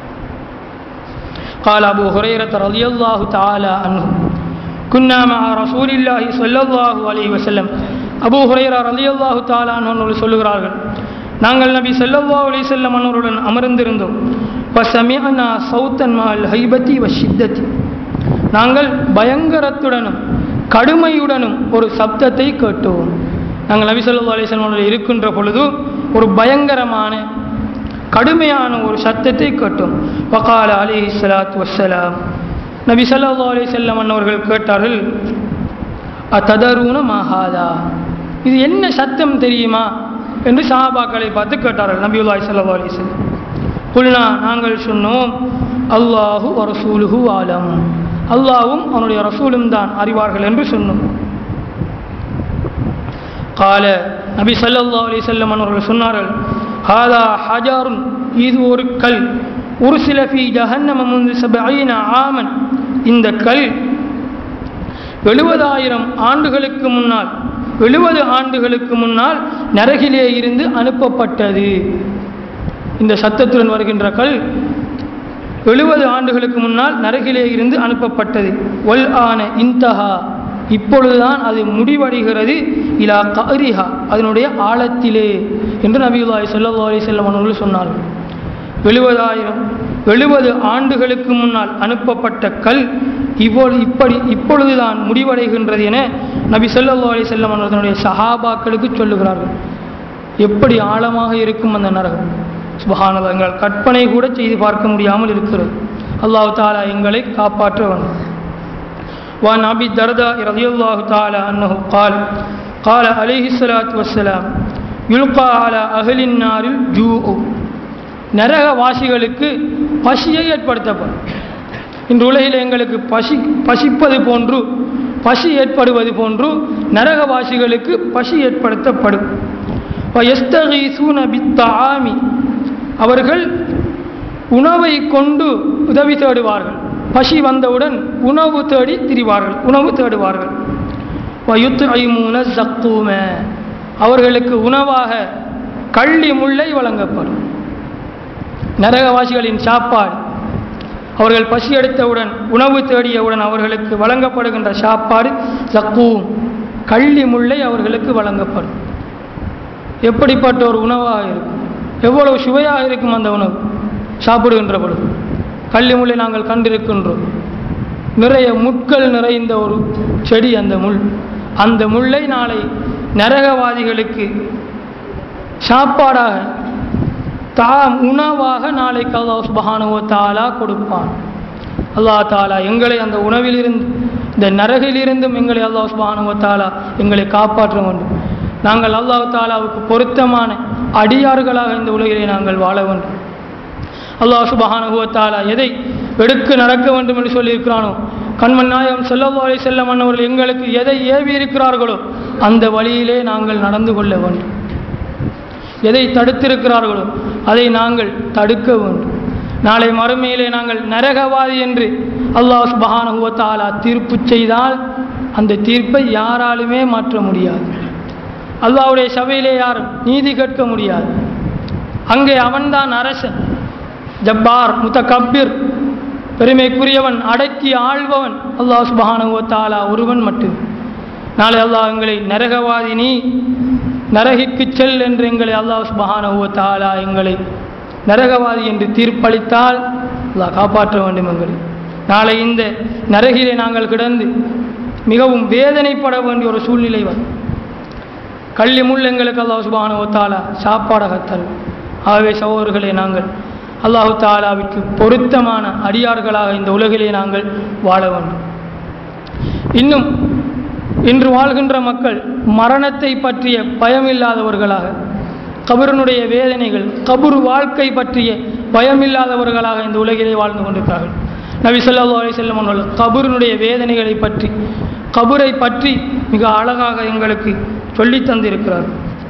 S1: قال أبو هريرة رضي الله تعالى عنه كنا مع رسول الله صلى الله عليه وسلم அபூ ஹுரைரா ரலியல்லாஹு தஆலா அன்ஹு அவர்கள் சொல்லுகிறார்கள் நாங்கள் நபி ஸல்லல்லாஹு அலைஹி வஸல்லம் அவர்களுடன் அமர்ந்திருந்தோம் வசமிஅனா சௌத்தன் மஅல் ஹைபத்தி வஷித்தத்தி நாங்கள் பயங்கரத்துடனும் கடுமையுடனும் ஒரு சப்தத்தை கேட்டோம் நாங்கள் நபி ஸல்லல்லாஹு அலைஹி வஸல்லம் அவர்கள் இருக்கின்ற பொழுது ஒரு பயங்கரமான கடுமையான ஒரு சத்தத்தை கேட்டோம் வகால அலிஹி ஸலாத்து வஸ்ஸலாம் நபி ஸல்லல்லாஹு அலைஹி வஸல்லம் அவர்கள் கேட்டார்கள் அத்ததரூன மஹாதா இது என்ன சத்தம் தெரியுமா என்று சஹாபாக்களை பார்த்து கேட்டார்கள் நபியுல்லாஹி ஸல்லல்லாஹு அலைஹி வஸல்லம் குல்னா நாங்கள் சொன்னோம் அல்லாஹு ரசூலுஹு ஆலம் அல்லாஹ்வும் அவனுடைய ரசூலும் தான் அறிவார்கள் என்று சொன்னோம் கால நபி ஸல்லல்லாஹு அலைஹி வஸல்லம் அவர்கள் சொன்னார்கள் ஹாதா ஹஜாருன் இது ஒரு கல் ஒரு சில ஃபி ஜஹன்னம முந்து சபீன ஆமன் இந்த கல் எழுபதாயிரம் ஆண்டுகளுக்கு முன்னால் எழுபது ஆண்டுகளுக்கு முன்னால் நரகிலே இருந்து அனுப்பப்பட்டது இந்த சத்தத்துடன் வருகின்ற கல் எழுபது ஆண்டுகளுக்கு முன்னால் நரகிலே இருந்து அனுப்பப்பட்டது ஒல் ஆன இன்தஹா இப்பொழுதுதான் அது முடிவடைகிறது இலா கரிஹா அதனுடைய ஆழத்திலே என்று நபியுல்லாஹி ஸல்லல்லாஹு அலைஹி வஸல்லம் அவர்கள் சொன்னார்கள் எழுபதாயிரம் எழுபது ஆண்டுகளுக்கு முன்னால் அனுப்பப்பட்ட கல் இவ்வளவு இப்படி இப்பொழுதுதான் முடிவடைகின்றது என நபி ஸல்லல்லாஹு அலைஹி வஸல்லம் அவர்களுடைய சஹாபாக்களுக்கு சொல்லுகிறார்கள் எப்படி ஆழமாக இருக்கும் அந்த நரகம் சுபஹானல்லாஹ் எங்கள் கற்பனை கூட செய்து பார்க்க முடியாமல் இருக்கிறது அல்லாஹ் தாலா எங்களை காப்பாற்ற வேண்டும் وعن أبي الدرداء رضي الله تعالى عنه قال قال عليه الصلاة والسلام يلقى على أهل النار الجوع நரகவாசிகளுக்கு பசியை ஏற்படுத்தப்படும் இன்று உலகில் எங்களுக்கு பசி பசிப்பது போன்று பசி ஏற்படுவது போன்று நரகவாசிகளுக்கு பசி ஏற்படுத்தப்படும் وَيَسْتَغِيثُونَ بِالطَّعَامِ அவர்கள் உணவை கொண்டு உதவி தேடுவார்கள் பசி வந்தவுடன் உணவு தேடி திரிவார்கள் உணவு தேடுவார்கள் وَيُطْعِمُونَ الزَّقُّومَ அவர்களுக்கு உணவாக கள்ளி முல்லை வழங்கப்படும் நரகவாசிகளின் சாப்பாடு அவர்கள் பசி எடுத்தவுடன் உணவு தேடியவுடன் அவர்களுக்கு வழங்கப்படுகின்ற சாப்பாடு சக்கூம் கள்ளி முல்லை அவர்களுக்கு வழங்கப்படும் எப்படிப்பட்ட ஒரு உணவாக இருக்கும் எவ்வளவு சுவையாக இருக்கும் அந்த உணவு சாப்பிடுகின்ற பொழுது கள்ளி முல்லை நாங்கள் கண்டிருக்கின்றோம் நிறைய முட்கள் நிறைந்த ஒரு செடி அந்த முள் அந்த முல்லை நாளை நரகவாதிகளுக்கு சாப்பாடாக தாம் உணவாக நாளைக்கு அல்லாஹ் சுபஹானுவ தாலா கொடுப்பான் அல்லாஹ் தாலா எங்களை அந்த உணவிலிருந்து இந்த நரகிலிருந்தும் எங்களை அல்லாஹ் சுபஹானுவ தாலா எங்களை காப்பாற்ற வேண்டும் நாங்கள் அல்லாஹ் தாலாவுக்கு பொருத்தமான அடியார்களாக இந்த உலகிலே நாங்கள் வாழ வேண்டும் அல்லாஹ் சுபஹானுவ தாலா எதை எடுத்து நடக்க வேண்டும் என்று சொல்லியிருக்கிறானோ கண்மன் நாயகம் செல்லவாலை செல்லம் அன்னவர்கள் எங்களுக்கு எதை ஏவி இருக்கிறார்களோ அந்த வழியிலே நாங்கள் நடந்து கொள்ள வேண்டும் எதை தடுத்திருக்கிறார்களோ அதை நாங்கள் தடுக்க வேண்டும் நாளை மறுமையிலே நாங்கள் நரகவாதி என்று அல்லாஹ் சுபஹானுவத்தாலா தீர்ப்பு செய்தால் அந்த தீர்ப்பை யாராலுமே மாற்ற முடியாது அல்லாஹ்வுடைய சபையிலே யாரும் நீதி கேட்க முடியாது அங்கே அவன்தான் அரசன் ஜப்பார் முத்தகப்பிர் பெருமைக்குரியவன் அடக்கி ஆள்பவன் அல்லாஹ் சுபஹானுவத்தாலா ஒருவன் மட்டும் நாளை அல்லாஹ் எங்களை நரகவாதி நீ நரகிற்கு செல் என்று எங்களை அல்லாஹ் சுபஹானஹு வ தஆலா எங்களை நரகவாதி என்று தீர்ப்பளித்தால் அல்லாஹ் காப்பாற்ற வேண்டும் எங்களை நாளை இந்த நரகிலே நாங்கள் கிடந்து மிகவும் வேதனைப்பட வேண்டிய ஒரு சூழ்நிலை வரும் கள்ளி முள் எங்களுக்கு அல்லாஹ் சுபஹானஹு வ தஆலா சாப்பாடாக தரும் ஆகவே சகோதரர்களே நாங்கள் அல்லாஹு தாலாவிற்கு பொருத்தமான அடியார்களாக இந்த உலகிலே நாங்கள் வாழ வேண்டும் இன்னும் இன்று வாழ்கின்ற மக்கள் மரணத்தை பற்றிய பயமில்லாதவர்களாக கபருனுடைய வேதனைகள் கபுர் வாழ்க்கை பற்றிய பயமில்லாதவர்களாக இந்த உலகிலே வாழ்ந்து கொண்டிருக்கிறார்கள் நபி ஸல்லல்லாஹு அலைஹி வஸல்லம் அவர்கள் கபருனுடைய வேதனைகளை பற்றி கபரை பற்றி மிக அழகாக எங்களுக்கு சொல்லித் தந்திருக்கிறார்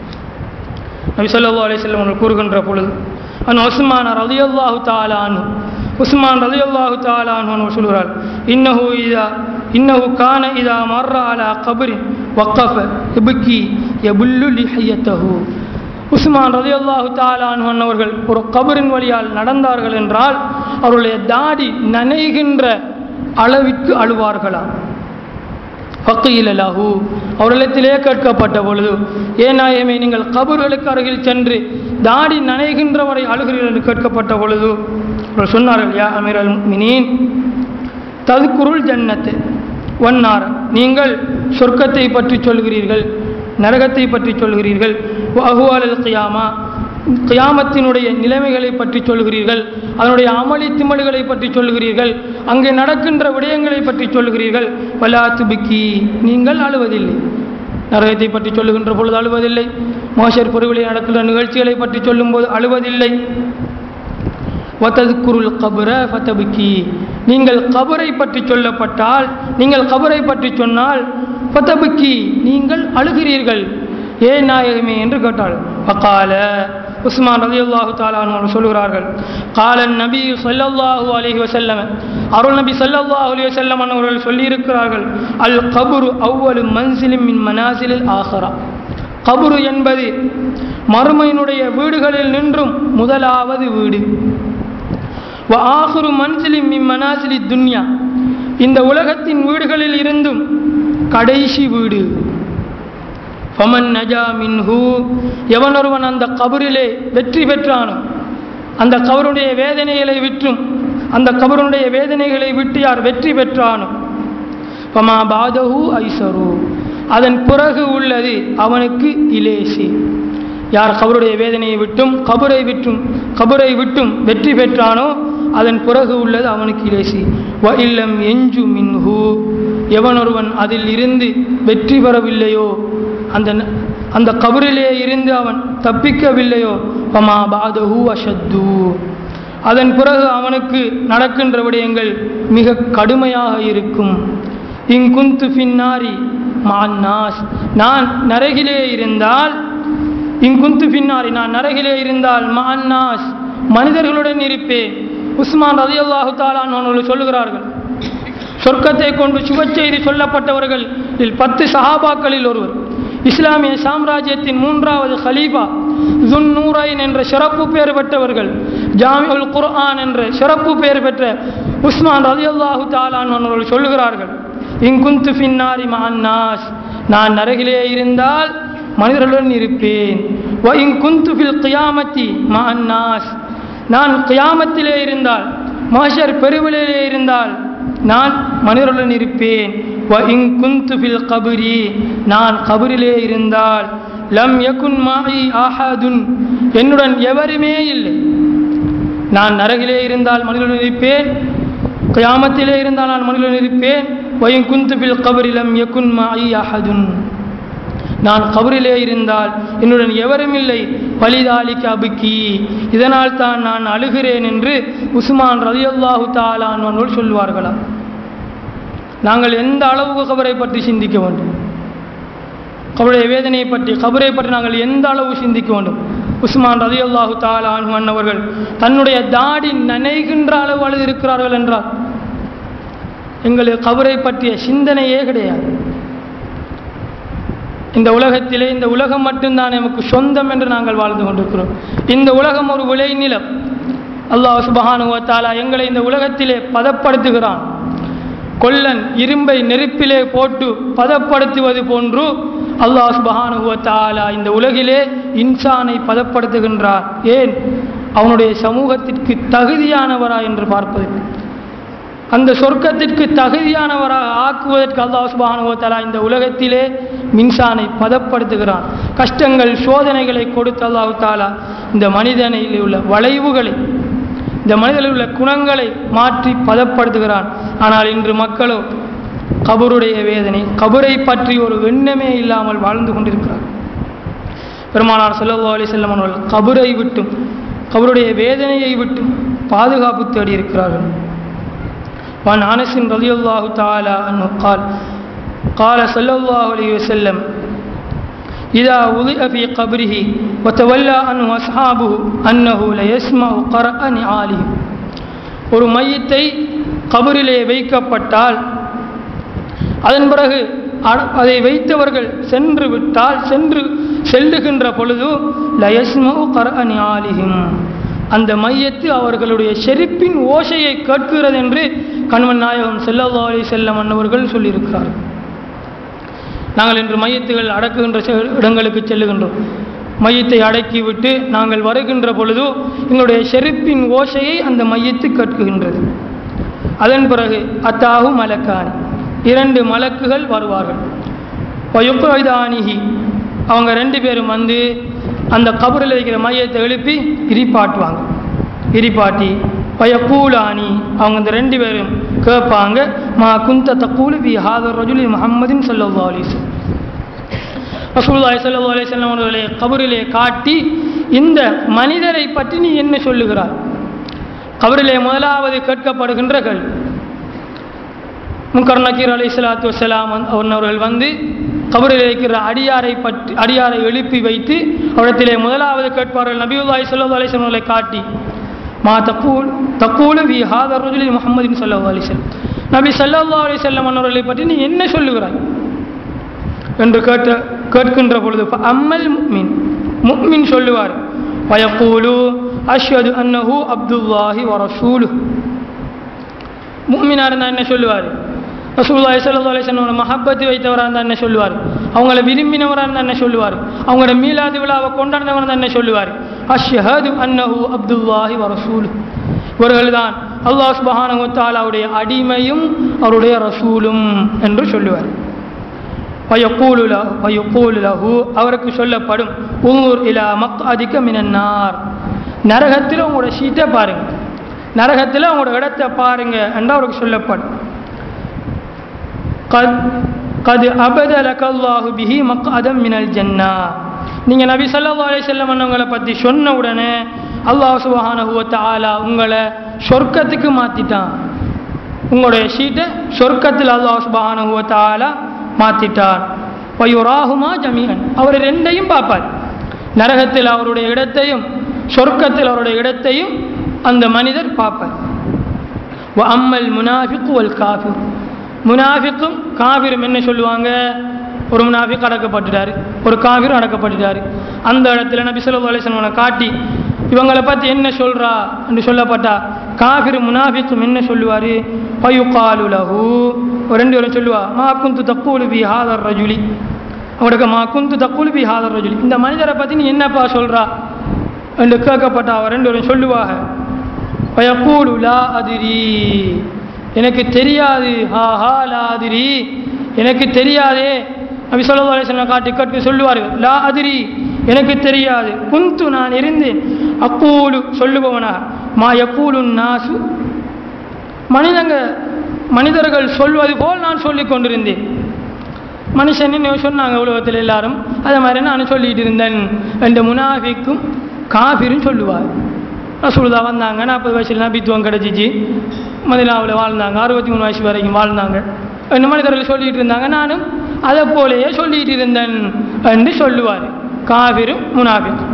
S1: நபி ஸல்லல்லாஹு அலைஹி வஸல்லம் அவர்கள் கூறுகின்ற பொழுது அன் உஸ்மான் ரலியல்லாஹு தஆலா அன்ஹு உஸ்மான் ரலியல்லாஹு தஆலா அன்ஹு சொல்கிறார் இன்னஹு இதா இன்னஹு கான இதா மர்ர அலா கபரின் வக்கஃப இப்கி யபுல்லு லிஹியத்தஹு உஸ்மான் ரலியல்லாஹு தஆலா அன்ஹு அவர்கள் ஒரு கபரின் வழியால் நடந்தார்கள் என்றால் அவருடைய தாடி நனைகின்ற அளவிற்கு அழுவார்களாம் ஃபக்கீல லஹு அவரிடத்திலே கேட்கப்பட்ட பொழுது ஏன் நாயமே நீங்கள் கபர்களுக்கு அருகில் சென்று தாடி நனைகின்ற வரை அழுகிறீர்கள் என்று கேட்கப்பட்ட பொழுது அவர் சொன்னார்கள் யா அமீர் அல் மினீன் ததுக்குருள் ஜன்னத்து ஒன்னார் நீங்கள் சொர்க்கத்தை பற்றி சொல்கிறீர்கள் நரகத்தை பற்றி சொல்கிறீர்கள் அஹுவால் கியாமா கியாமத்தினுடைய நிலைமைகளை பற்றி சொல்கிறீர்கள் அதனுடைய அமளி திமல்களை பற்றி சொல்கிறீர்கள் அங்கே நடக்கின்ற விடயங்களை பற்றி சொல்கிறீர்கள் வலாத்து பிக்கி நீங்கள் அழுவதில்லை நரகத்தை பற்றி சொல்லுகின்ற பொழுது அழுவதில்லை மோஷர் பொருவிலே நடக்கின்ற நிகழ்ச்சிகளை பற்றி சொல்லும்போது அழுவதில்லை வத்ததுக்குருள் கபுர ஃபத்தபுக்கி நீங்கள் கபரை பற்றி சொல்லப்பட்டால் நீங்கள் கபரை பற்றி சொன்னால் ஃபத்தபுக்கி நீங்கள் அழுகிறீர்கள் ஏ நாயகமே என்று கேட்டாள் பக்கால உஸ்மான் ரலியல்லாஹு தஆலா அன்ஹு சொல்கிறார்கள் காலன் நபி ஸல்லல்லாஹு அலைஹி வஸல்லம் அருள் நபி ஸல்லல்லாஹு அலைஹி வஸல்லம் அவர்கள் சொல்லியிருக்கிறார்கள் அல் கபுரு அவ்வலு மன்சிலின் மின் மனாசிலில் ஆஹரா கபுரு என்பது மறுமையினுடைய வீடுகளில் நின்றும் முதலாவது வீடு வ ஆஹுரு மன்சிலின் மின் மனாசிலி துன்யா இந்த உலகத்தின் வீடுகளில் இருந்தும் கடைசி வீடு ஃபமன் நஜா மின்ஹு எவனொருவன் அந்த கபரிலே வெற்றி பெற்றானோ அந்த கபருடைய வேதனைகளை விற்றும் அந்த கபருடைய வேதனைகளை விட்டு யார் வெற்றி பெற்றானோ ஃபமா பாதஹு ஐசரு அதன் பிறகு உள்ளது அவனுக்கு இலேசி யார் கபருடைய வேதனையை விட்டும் கபரை விட்டும் கபரை விட்டும் வெற்றி பெற்றானோ அதன் பிறகு உள்ளது அவனுக்கு இலேசி வ இல்லம் எஞ்சு மின்ஹு எவனொருவன் அதில் இருந்து வெற்றி பெறவில்லையோ அந்த ந- அந்த கபரிலே இருந்து அவன் தப்பிக்கவில்லையோ பமா பாதஹு அஷத்து அதன் பிறகு அவனுக்கு நடக்கின்ற விடயங்கள் மிக கடுமையாக இருக்கும் இங்குந்து பின்னாரி மான்னாஸ் நான் நரகிலே இருந்தால் இங்குந்து பின்னாரி நான் நரகிலே இருந்தால் மான்னாஸ் மனிதர்களுடன் இருப்பேன் உஸ்மான் ரதியல்லாஹு தாலான் அவர்கள் சொல்லுகிறார்கள் சொர்க்கத்தை கொண்டு சுபச்செய்தி சொல்லப்பட்டவர்கள் இதில் பத்து சஹாபாக்களில் ஒருவர் இஸ்லாமிய சாம்ராஜ்யத்தின் மூன்றாவது ஹலீஃபா துன் நூரைன் என்ற சிறப்பு பெயர் பெற்றவர்கள் ஜாமிஉல் குர்ஆன் என்ற சிறப்பு பெயர் பெற்ற உஸ்மான் ரலியல்லாஹு தாலான் அவர்கள் சொல்லுகிறார்கள் இங்குந்து பின்னாரி மான்னாஸ் நான் நரகிலே இருந்தால் மனிதர்களுடன் இருப்பேன் வ இங்குந்து ஃபில் கியாமத்தி மான்னாஸ் நான் கியாமத்திலே இருந்தால் மாஷர் பெருவிலே இருந்தால் நான் மனிதருடன் இருப்பேன் வ இன் குந்து ஃபில் கபரி நான் கபரிலே இருந்தால் லம் யகுன் மாஇ ஆஹதுன் என்னுடன் எவருமே இல்லை நான் நரகிலே இருந்தால் மனிதனுடன் இருப்பேன் கியாமத்திலே இருந்தால் நான் மனிதனுடன் இருப்பேன் வ இன் குந்து ஃபில் கபரி லம் யகுன் மாஇ ஆஹதுன் நான் கபரிலே இருந்தால் என்னுடன் எவரும் இல்லை பலிதாலிக்கு அபுக்கி இதனால் தான் நான் அழுகிறேன் என்று உஸ்மான் ரலியல்லாஹு தாலான்வர்கள் சொல்வார்களாம் நாங்கள் எந்த அளவுக்கு கபரை பற்றி சிந்திக்க வேண்டும் கபருடைய வேதனையை பற்றி கபரை பற்றி நாங்கள் எந்த அளவு சிந்திக்க வேண்டும் உஸ்மான் ரலியல்லாஹு தாலான் அவர்கள் தன்னுடைய தாடி நனைகின்ற அளவு அழுதிருக்கிறார்கள் என்றால் எங்களுக்கு கபரை பற்றிய சிந்தனையே கிடையாது இந்த உலகத்திலே இந்த உலகம் மட்டும்தான் நமக்கு சொந்தம் என்று நாங்கள் வாழ்ந்து கொண்டிருக்கிறோம் இந்த உலகம் ஒரு விளை நிலம் அல்லாஹ் சுபஹானுவ தஆலா எங்களை இந்த உலகத்திலே பதப்படுத்துகிறான் கொல்லன் இரும்பை நெருப்பிலே போட்டு பதப்படுத்துவது போன்று அல்லாஹ் சுபஹானுஹு வ தஆலா இந்த உலகிலே இன்சானை பதப்படுத்துகின்றார் ஏன் அவனுடைய சமூகத்திற்கு தகுதியானவரா என்று பார்ப்பதற்கு அந்த சொர்க்கத்திற்கு தகுதியானவராக ஆக்குவதற்கு அல்லாஹ் சுப்ஹானஹு வ தஆலா இந்த உலகத்திலே மின்சானை பதப்படுத்துகிறான் கஷ்டங்கள் சோதனைகளை கொடுத்து அல்லாஹ் தாலா இந்த மனிதனில் உள்ள வளைவுகளை இந்த மனிதனில் உள்ள குணங்களை மாற்றி பதப்படுத்துகிறான் ஆனால் இன்று மக்களோ கபருடைய வேதனை கபரை பற்றி ஒரு எண்ணமே இல்லாமல் வாழ்ந்து கொண்டிருக்கிறார் பெருமானார் ஸல்லல்லாஹு அலைஹி வஸல்லம் அவர்கள் கபரை விட்டும் கபருடைய வேதனையை விட்டும் பாதுகாப்பு தேடி இருக்கிறார்கள் وعن انس رضي الله تعالى عنه قال قال صلى الله عليه وسلم إذا وضع في قبره وتولى عنه أصحابه أنه ليسمع قرأ نعالهم ஒரு மையத்தை கபரிலே வைக்கப்பட்டால் அதன் பிறகு அ- அதை வைத்தவர்கள் சென்று விட்டால் சென்று செல்லுகின்ற பொழுது லயஸ்மு கரஅனியாலிஹிம் அந்த மையத்து அவர்களுடைய செருப்பின் ஓசையை கேட்கிறது என்று கண்மன் நாயகம் ஸல்லல்லாஹு அலைஹி செல்லம் அன்னவர்கள் சொல்லியிருக்கிறார்கள் நாங்கள் இன்று மையத்துகள் அடக்குகின்ற செ- இடங்களுக்கு செல்லுகின்றோம் மையத்தை அடக்கிவிட்டு நாங்கள் வருகின்ற பொழுது எங்களுடைய செருப்பின் ஓசையை அந்த மையத்து கேட்குகின்றது அதன் பிறகு அத்தாஹு மலக்கானி இரண்டு மலக்குகள் வருவார்கள் வயுக்குதானிஹி அவங்க ரெண்டு பேரும் வந்து அந்த கபரில் இருக்கிற மையத்தை எழுப்பி இரிப்பாட்டுவாங்க இரிப்பாட்டி பயக்கூலானி அவங்க இந்த ரெண்டு பேரும் கேட்பாங்க மா குந்த தக்கூலு பி ஹாதர் ரஜுலி முஹம்மதின் ஸல்லல்லாஹு அலைஹி வஸல்லம் ரசூலுல்லாஹி ஸல்லல்லாஹு அலைஹி வஸல்லம் அவர்களை கபரிலே காட்டி இந்த மனிதரை பற்றி நீ என்ன சொல்லுகிறாய் கபரிலே முதலாவது கேட்கப்படுகின்ற கேள்வி முன்கர் நக்கீர் அலி சலாத்து வசலாம் அவர்கள் வந்து கபரில் இருக்கிற அடியாரை பற்றி அடியாரை எழுப்பி வைத்து அவரிடத்திலே முதலாவது கேட்பார்கள் நபியுல்லாஹி ஸல்லல்லாஹு அலைஹி வஸல்லம் அவர்களை காட்டி மா தக்கூல் தக்கூலு வி ஹாதர் ரஜுலி முஹம்மதின் ஸல்லல்லாஹு அலைஹி வஸல்லம் நபி ஸல்லல்லாஹு அலைஹி வஸல்லம் அவர்களை பற்றி நீ என்ன சொல்லுகிறாய் என்று கேட்ட கேட்கின்ற பொழுது அம்மல் முக்மின் முக்மின் சொல்லுவார் வயக்கூலு அஷ்ஹது அன்னஹு அப்துல்லாஹி வ ரசூலுஹு முக்மினாக இருந்தால் என்ன சொல்லுவார் ரசூலுல்லாஹி ஸல்லல்லாஹு அலைஹி வஸல்லம் மஹப்பத்து வைத்தவராக இருந்தால் என்ன சொல்லுவார் அவங்கள விரும்பினவராக இருந்தால் என்ன சொல்லுவார் அவங்களோட மீலாது விழாவை கொண்டாடினவராக இருந்தால் என்ன சொல்லுவார் அஷ்ஹது அன்னஹு அப்துல்லாஹி வ ரசூலுஹு இவர்கள் தான் அல்லாஹ் சுப்ஹானஹு வ தஆலாவுடைய அடிமையும் அவருடைய ரசூலும் என்று சொல்லுவார் வயக்கூலு லஹு வயக்கூலு லஹு அவருக்கு சொல்லப்படும் உங்கூர் இலா மக் அதிக மினன்னார் நரகத்தில் உங்களோட சீட்டை பாருங்க நரகத்தில் உங்களோட இடத்தை பாருங்க என்று அவருக்கு சொல்லப்படும் கத் கது அபதலகல்லாஹு பிஹி மக் அதம் மினல் ஜன்னா நீங்கள் நபி ஸல்லல்லாஹு அலைஹி வஸல்லம் அன்னவங்களை பற்றி சொன்ன உடனே அல்லாஹ் சுப்ஹானஹு வ தஆலா உங்களை சொர்க்கத்துக்கு மாற்றிட்டான் உங்களுடைய ஷீட்டை சொர்க்கத்தில் அல்லாஹ் சுப்ஹானஹு வ தஆலா மாற்றிட்டார் வயுராகுமா ஜமீகன் அவர் ரெண்டையும் பார்ப்பார் நரகத்தில் அவருடைய இடத்தையும் சொர்க்கத்தில் அவருடைய இடத்தையும் அந்த மனிதர் பார்ப்பார் வ அம்மல் முனாஃபிக் வல் காஃபிர் முனாஃபிக்கும் காஃபிரும் என்ன சொல்லுவாங்க ஒரு முனாஃபிக் அடக்கப்பட்டுட்டாரு ஒரு காஃபிரும் அடக்கப்பட்டுட்டாரு அந்த இடத்துல நபி ஸல்லல்லாஹு அலைஹி வஸல்லம் காட்டி இவங்களை பற்றி என்ன சொல்றா என்று சொல்லப்பட்டா காஃபிர் முனாஃபிக்கும் என்ன சொல்லுவார் பயுகாலு லஹு ஒரு ரெண்டு பேரும் சொல்லுவா மா குந்து தக்கூலு பி ஹாதர் ரஜுலி அவங்களுக்கு மா குந்து தக்கூலு பி ஹாதர் ரஜுலி இந்த மனிதரை பற்றி நீ என்னப்பா சொல்றா என்று கேட்கப்பட்டா அவர் ரெண்டு பேரும் சொல்லுவாங்க பயக்கூலு லா அதிரி எனக்கு தெரியாது ஹா ஹா லா அதிரி எனக்கு தெரியாதே நபி ஸல்லல்லாஹு அலைஹி வஸல்லம் காட்டி கேட்க சொல்லுவார்கள் லா அதிரி எனக்கு தெரியாது குந்து நான் இருந்தேன் அக்கூலு சொல்லுபவனாக மா யக்கூலு நாசு மனிதங்க மனிதர்கள் சொல்வது போல் நான் சொல்லிக் கொண்டிருந்தேன் மனுஷன் என்ன சொன்னாங்க உலகத்தில் எல்லாரும் அதே மாதிரி நான் சொல்லிட்டு இருந்தேன் ரெண்டு முனாஃபிக்கும் காஃபிரும் சொல்லுவார் ரசூலுதா வந்தாங்க நாற்பது வயசுல நபித்துவம் கிடச்சிச்சு மதினாவில் வாழ்ந்தாங்க அறுபத்தி மூணு வயசு வரைக்கும் வாழ்ந்தாங்க ரெண்டு மனிதர்கள் சொல்லிட்டு இருந்தாங்க நானும் அதை போலேயே சொல்லிட்டு இருந்தேன் என்று சொல்லுவார் காஃபிரும் முனாஃபிக்கும்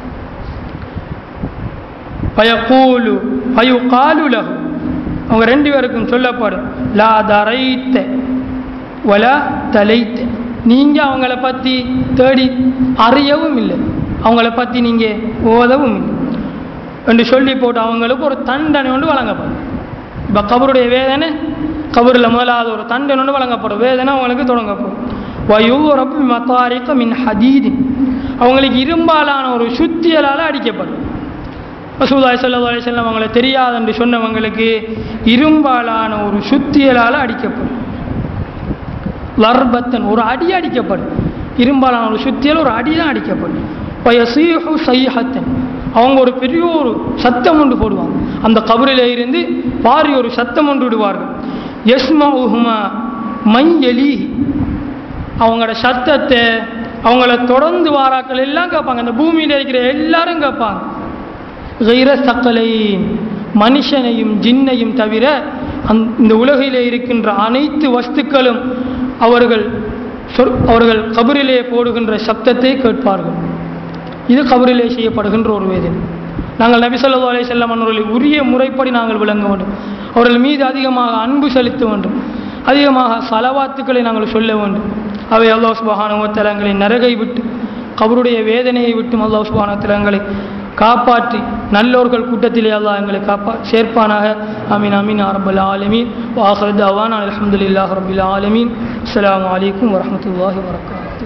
S1: பயக்கூலு பயுகாலு லஹு அவங்க ரெண்டு பேருக்கும் சொல்லப்படும் லா தரைத்த வலா தலைத்த நீங்கள் அவங்கள பற்றி தேடி அறியவும் இல்லை அவங்கள பற்றி நீங்கள் ஓதவும் இல்லை என்று சொல்லி போட்டு அவங்களுக்கு ஒரு தண்டனை ஒன்று வழங்கப்படும் இப்போ கபருடைய வேதனை கபரில் முதலாவது ஒரு தண்டனை ஒன்று வழங்கப்படும் வேதனை அவங்களுக்கு தொடங்கப்படும் வயூரப் மத்தாரிக மின் ஹதீதின் அவங்களுக்கு இரும்பாலான ஒரு சுத்தியலால் அடிக்கப்படும் ரசூலுல்லாஹி ஸல்லல்லாஹு அலைஹி வஸல்லம் அவங்களை தெரியாது என்று சொன்னவங்களுக்கு இரும்பாலான ஒரு சுத்தியலால் அடிக்கப்படும் லர்பத்தன் ஒரு அடி அடிக்கப்படும் இரும்பாலான ஒரு சுத்தியல் ஒரு அடி தான் அடிக்கப்படும் பயசீஹு சைஹத்தன் அவங்க ஒரு பெரிய ஒரு சத்தம் ஒன்று போடுவாங்க அந்த கபரிலே இருந்து பாரி ஒரு சத்தம் ஒன்று விடுவார்கள் யஸ்மஹுமா மையலி அவங்களோட சத்தத்தை அவங்கள தொடர்ந்து வாராக்கள் எல்லாம் கேட்பாங்க அந்த பூமியில் இருக்கிற எல்லாரும் கேட்பாங்க கைர சக்கலையின் மனுஷனையும் ஜின்னையும் தவிர அந் இந்த உலகிலே இருக்கின்ற அனைத்து வஸ்துக்களும் அவர்கள் சொற் அவர்கள் கபரிலே போடுகின்ற சப்தத்தை கேட்பார்கள் இது கபரிலே செய்யப்படுகின்ற ஒரு வேதனை நாங்கள் நபி ஸல்லல்லாஹு அலைஹி வஸல்லம் அவர்களை உரிய முறைப்படி நாங்கள் விளங்க வேண்டும் அவர்கள் மீது அதிகமாக அன்பு செலுத்த வேண்டும் அதிகமாக சலவாத்துக்களை நாங்கள் சொல்ல வேண்டும் அவை அல்லாஹ் சுபஹானஹு வ தஆலா எங்களை நரகை விட்டு கபருடைய வேதனையை விட்டும் அல்லாஹ் சுபஹானஹு வ தஆலா எங்களை காப்பாற்றி நல்லோர்கள் கூட்டத்திலே அல்லாஹ் எங்களை காப்பா சேர்ப்பானாக அமீன் அமீன் அரபுல் ஆலமீன் வாஹர் தவான் அல்ஹம்துலில்லாஹ் ரபில் ஆலமீன் அஸ்ஸலாமு அலைக்கும் வரஹ்மத்துல்லாஹி வரகாத்துஹு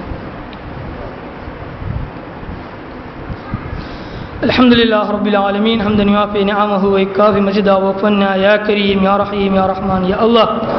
S1: الحمد لله رب العالمين حمدا يوافي نعمه ويكافي مجدا وفنا يا كريم يا رحيم يا رحمن يا الله